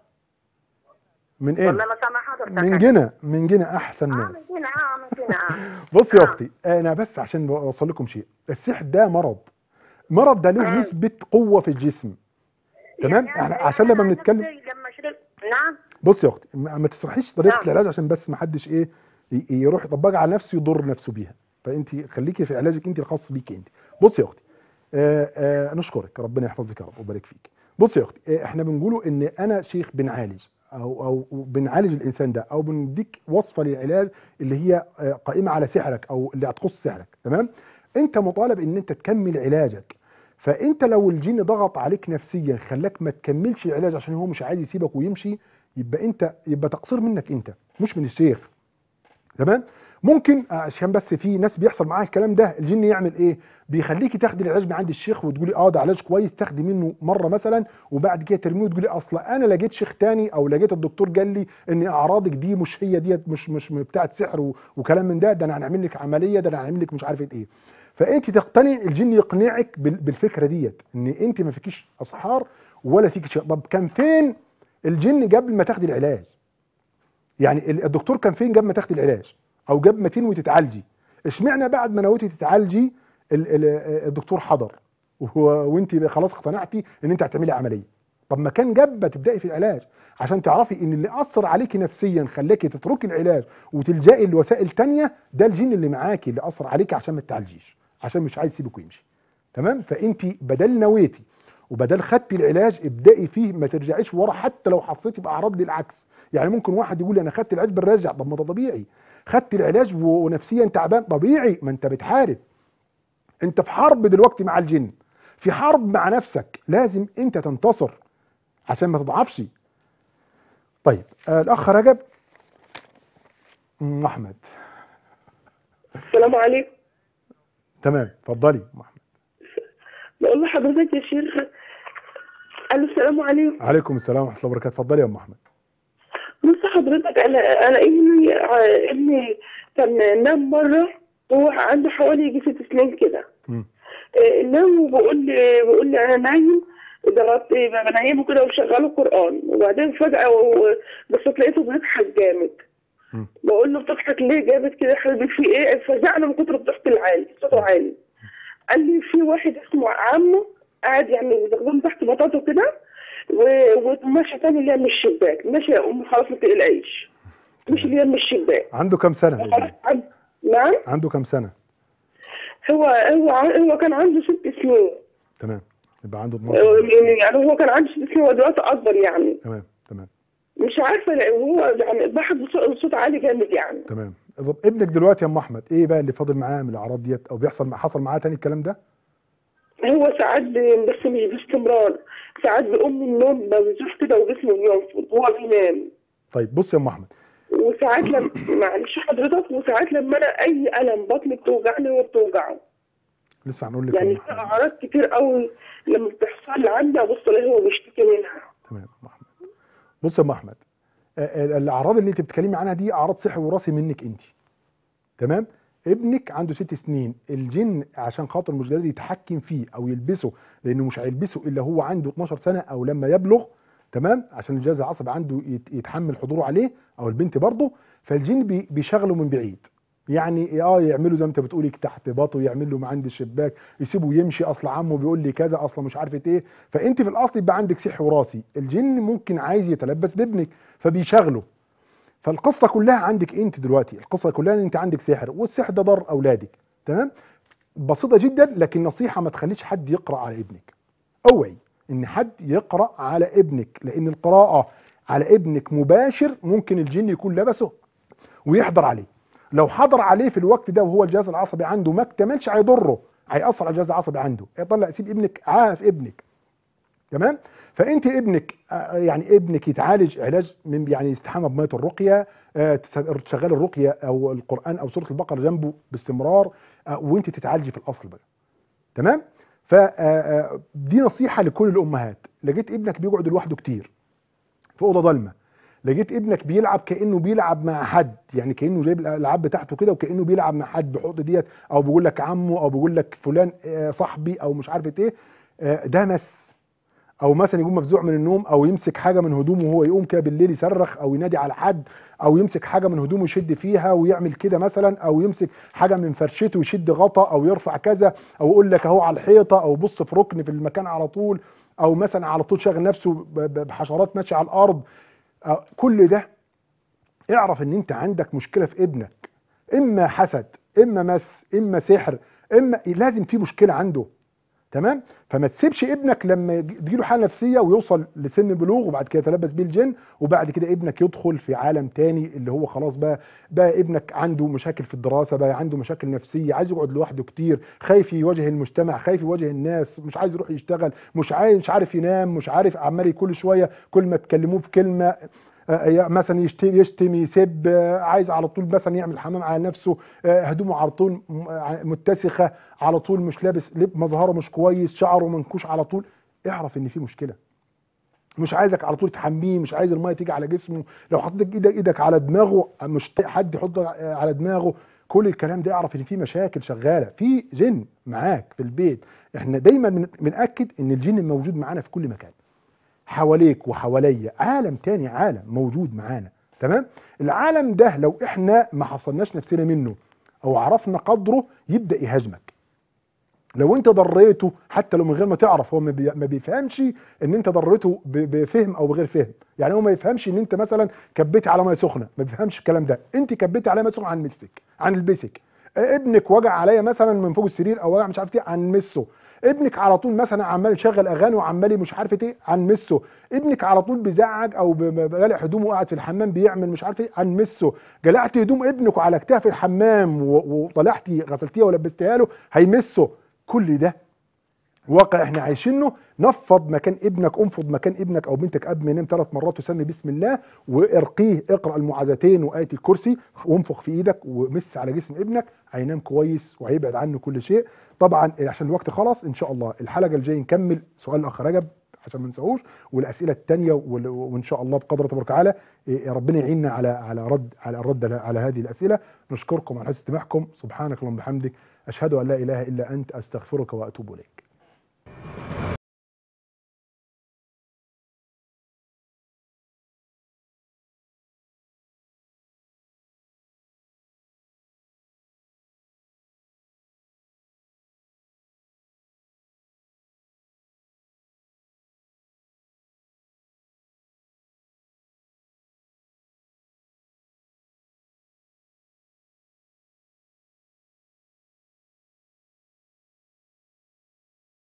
من ايه والله ما سامع حضرتك من جنة من جنة احسن اه ناس من هنا اه من هنا اه بص يا آه. اختي انا بس عشان اوصل لكم شيء السحر ده مرض مرض ده له آه. نسبة قوة في الجسم تمام يعني احنا أنا- عشان لما أنا بنتكلم نفسي لما شربت نعم بص يا اختي ما ما تسرحيش طريقه نعم. العلاج عشان بس ما حدش ايه ي- يروح يطبقها على نفسه يضر نفسه بيها فانت خليكي في علاجك انت الخاص بيك انت بص يا اختي آه آه نشكرك ربنا يحفظك يا رب ويبارك فيك بص يا اختي آه احنا بنقوله ان انا شيخ بنعالج او او بنعالج الانسان ده او بنديك وصفه للعلاج اللي هي آه قائمه على سحرك او اللي هتخص سحرك تمام انت مطالب ان انت تكمل علاجك فانت لو الجن ضغط عليك نفسيا خلاك ما تكملش العلاج عشان هو مش عايز يسيبك ويمشي يبقى انت يبقى تقصير منك انت مش من الشيخ تمام ممكن عشان بس في ناس بيحصل معاها الكلام ده الجن يعمل ايه بيخليكي تاخدي العلاج من عند الشيخ وتقولي اه ده علاج كويس تاخدي منه مره مثلا وبعد كده ترميه وتقولي اصل انا لقيت شيخ تاني او لقيت الدكتور قال لي ان اعراضك دي مش هي ديت مش مش بتاعه سحر و- وكلام من ده ده انا هنعمل لك عمليه ده انا هنعمل لك مش عارفه ايه فانت تقتنع الجن يقنعك بال- بالفكره ديت ان انت ما فيكيش اسحار ولا فيك شيء طب كان فين الجن قبل ما تاخدي العلاج يعني ال- الدكتور كان فين قبل ما تاخدي العلاج او قبل ما تنوي تتعالجي اشمعنى بعد ما نويتي تتعالجي ال- ال- الدكتور حضر وهو- وانت بقى خلاص اقتنعتي ان انت هتعملي عمليه طب ما كان قبل ما تبداي في العلاج عشان تعرفي ان اللي اثر عليكي نفسيا خلاكي تتركي العلاج وتلجئي لوسائل تانية ده الجن اللي معاكي اللي اثر عليكي عشان ما تتعالجيش عشان مش عايز يسيبك ويمشي تمام فانت بدل نويتي وبدل خدتي العلاج ابدأي فيه ما ترجعيش ورا حتى لو حسيتي باعراض للعكس يعني ممكن واحد يقول لي انا خدت العلاج بالراجع طب ما ده طبيعي خدت العلاج و- ونفسيا تعبان طبيعي ما انت بتحارب انت في حرب دلوقتي مع الجن في حرب مع نفسك لازم انت تنتصر عشان ما تضعفش طيب آه الاخ رجب ام احمد السلام عليكم تمام اتفضلي ام احمد بقول لحضرتك يا شيخ الو السلام عليكم عليكم السلام ورحمه الله وبركاته اتفضلي يا ام احمد بص حضرتك انا انا ابني ع- ابني كان نام مره هو عنده حوالي يجي ست سنين كده مم. آه، نام وبقول لي بقول لي انا نايم ضغطت بنيمه كده وشغله قران وبعدين فجاه و- بس لقيته بيضحك جامد مم. بقول له بتضحك ليه جامد كده يا حبيبي في ايه فزعنا من كتر الضحك العالي صوته عالي قال لي في واحد اسمه عمه قاعد يعني بيستخدم تحت بطاطا كده و- وماشي تاني اللي هي من الشباك ماشي يا ام خلاص ما تقلقيش مش اللي هي من الشباك عنده كام سنه خلاص ابنك؟ عن- نعم عنده كام سنه هو هو ع- هو كان عنده ست سنين تمام يبقى عنده 12 يعني هو كان عنده ست سنين هو دلوقتي اكبر يعني تمام تمام مش عارفه لا، هو يعني ضحك بصوت بصوت عالي جامد يعني تمام طب ابنك دلوقتي يا ام احمد ايه بقى اللي فاضل معاه من الاعراض ديت او بيحصل مع حصل معاه تاني الكلام ده هو ساعات ب- بس مش باستمرار ساعات بيقوم من النوم بيزوح كده وجسمه بينفض وهو بينام طيب بص يا ام احمد وساعات لما معلش حضرتك وساعات لما انا اي الم بطني بتوجعني وبتوجعه لسه هنقول لك يا يعني أم في محمد. اعراض كتير قوي لما بتحصل لي عندي ابص الاقي هو بيشتكي منها تمام يا أم احمد بص يا ام احمد آه، آه، الاعراض اللي انت بتتكلمي عنها دي اعراض صحي وراثي منك انت تمام ابنك عنده ست سنين الجن عشان خاطر مش قادر يتحكم فيه او يلبسه لانه مش هيلبسه الا هو عنده 12 سنه او لما يبلغ تمام عشان الجهاز العصبي عنده يت- يتحمل حضوره عليه او البنت برضه فالجن بي- بيشغله من بعيد يعني اه يعملوا زي ما انت بتقولي تحت باطه يعمل له من عند الشباك يسيبه يمشي اصل عمه بيقول لي كذا اصلا مش عارفه ايه فانت في الاصل يبقى عندك صحي وراثي الجن ممكن عايز يتلبس بابنك فبيشغله فالقصه كلها عندك انت دلوقتي القصه كلها ان انت عندك سحر والسحر ده ضر اولادك تمام بسيطه جدا لكن نصيحه ما تخليش حد يقرا على ابنك اوعي ان حد يقرا على ابنك لان القراءه على ابنك مباشر ممكن الجن يكون لبسه ويحضر عليه لو حضر عليه في الوقت ده وهو الجهاز العصبي عنده ما اكتملش هيضره هيأثر على الجهاز العصبي عنده يطلع يسيب ابنك عاهه في ابنك تمام فانت ابنك آه، يعني ابنك يتعالج علاج من يعني يستحمى بميه الرقيه آه، تس- تشغل الرقيه او القران او سوره البقره جنبه باستمرار آه، وانت تتعالجي في الاصل بقى تمام فدي نصيحه لكل الامهات لقيت ابنك بيقعد لوحده كتير في اوضه ضلمه لقيت ابنك بيلعب كانه بيلعب مع حد يعني كانه جايب الالعاب بتاعته كده وكانه بيلعب مع حد بيحط ديت او بيقول لك عمه او بيقول لك فلان آه، صاحبي او مش عارفه ايه آه، ده مس او مثلا يكون مفزوع من النوم او يمسك حاجه من هدومه وهو يقوم كده بالليل يصرخ او ينادي على حد او يمسك حاجه من هدومه يشد فيها ويعمل كده مثلا او يمسك حاجه من فرشته ويشد غطا او يرفع كذا او يقول لك اهو على الحيطه او بص في ركن في المكان على طول او مثلا على طول شاغل نفسه ب- ب- بحشرات ماشيه على الارض أو كل ده اعرف ان انت عندك مشكله في ابنك اما حسد اما مس اما سحر اما لازم في مشكله عنده تمام فما تسيبش ابنك لما يجي- تجيله حاله نفسيه ويوصل لسن البلوغ وبعد كده يتلبس بيه الجن وبعد كده ابنك يدخل في عالم تاني اللي هو خلاص بقى بقى ابنك عنده مشاكل في الدراسه بقى عنده مشاكل نفسيه عايز يقعد لوحده كتير خايف يواجه المجتمع خايف يواجه الناس مش عايز يروح يشتغل مش عايز مش عارف ينام مش عارف عمال كل شويه كل ما تكلموه في كلمه آه، يا- مثلا يشتم يشتم يسب آه، عايز على طول مثلا يعمل حمام على نفسه آه، هدومه على طول م- آه، متسخه على طول مش لابس لب مظهره مش كويس شعره منكوش على طول اعرف ان في مشكله مش عايزك على طول تحميه مش عايز الميه تيجي على جسمه لو حطيت ايدك ايدك على دماغه مش ت- حد يحط على دماغه كل الكلام ده اعرف ان في مشاكل شغاله في جن معاك في البيت احنا دايما بن- بناكد ان الجن موجود معانا في كل مكان حواليك وحواليا عالم تاني عالم موجود معانا تمام العالم ده لو احنا ما حصلناش نفسنا منه او عرفنا قدره يبدا يهاجمك لو انت ضريته حتى لو من غير ما تعرف هو ما بي- ما بيفهمش ان انت ضريته ب- بفهم او بغير فهم يعني هو ما يفهمش ان انت مثلا كبيت على ميه سخنه ما بيفهمش الكلام ده انت كبيت على ميه سخنه عن مسك عن البسك اه، ابنك وجع عليا مثلا من فوق السرير او وجع مش عارف ايه عن مسه ابنك على طول مثلا عمال يشغل اغاني وعمال مش عارف ايه عن مسه ابنك على طول بيزعج او ب- ب- بقلع هدومه وقاعد في الحمام بيعمل مش عارف ايه عن مسه جلعتي هدوم ابنك وعلقتها في الحمام و- وطلعتي غسلتيها ولبستيها له هيمسه كل ده واقع احنا عايشينه نفض مكان ابنك انفض مكان ابنك او بنتك قبل ما ينام ثلاث مرات وسمي بسم الله وارقيه اقرا المعاذتين وايه الكرسي وانفخ في ايدك ومس على جسم ابنك هينام كويس وهيبعد عنه كل شيء طبعا عشان الوقت خلاص ان شاء الله الحلقه الجايه نكمل سؤال الاخ رجب عشان ما ننساهوش والاسئله الثانيه وان شاء الله بقدر تبارك وتعالى إيه، ربنا يعيننا على على رد على الرد على- على هذه الاسئله نشكركم على حسن استماعكم سبحانك اللهم وبحمدك اشهد ان لا اله الا انت استغفرك واتوب اليك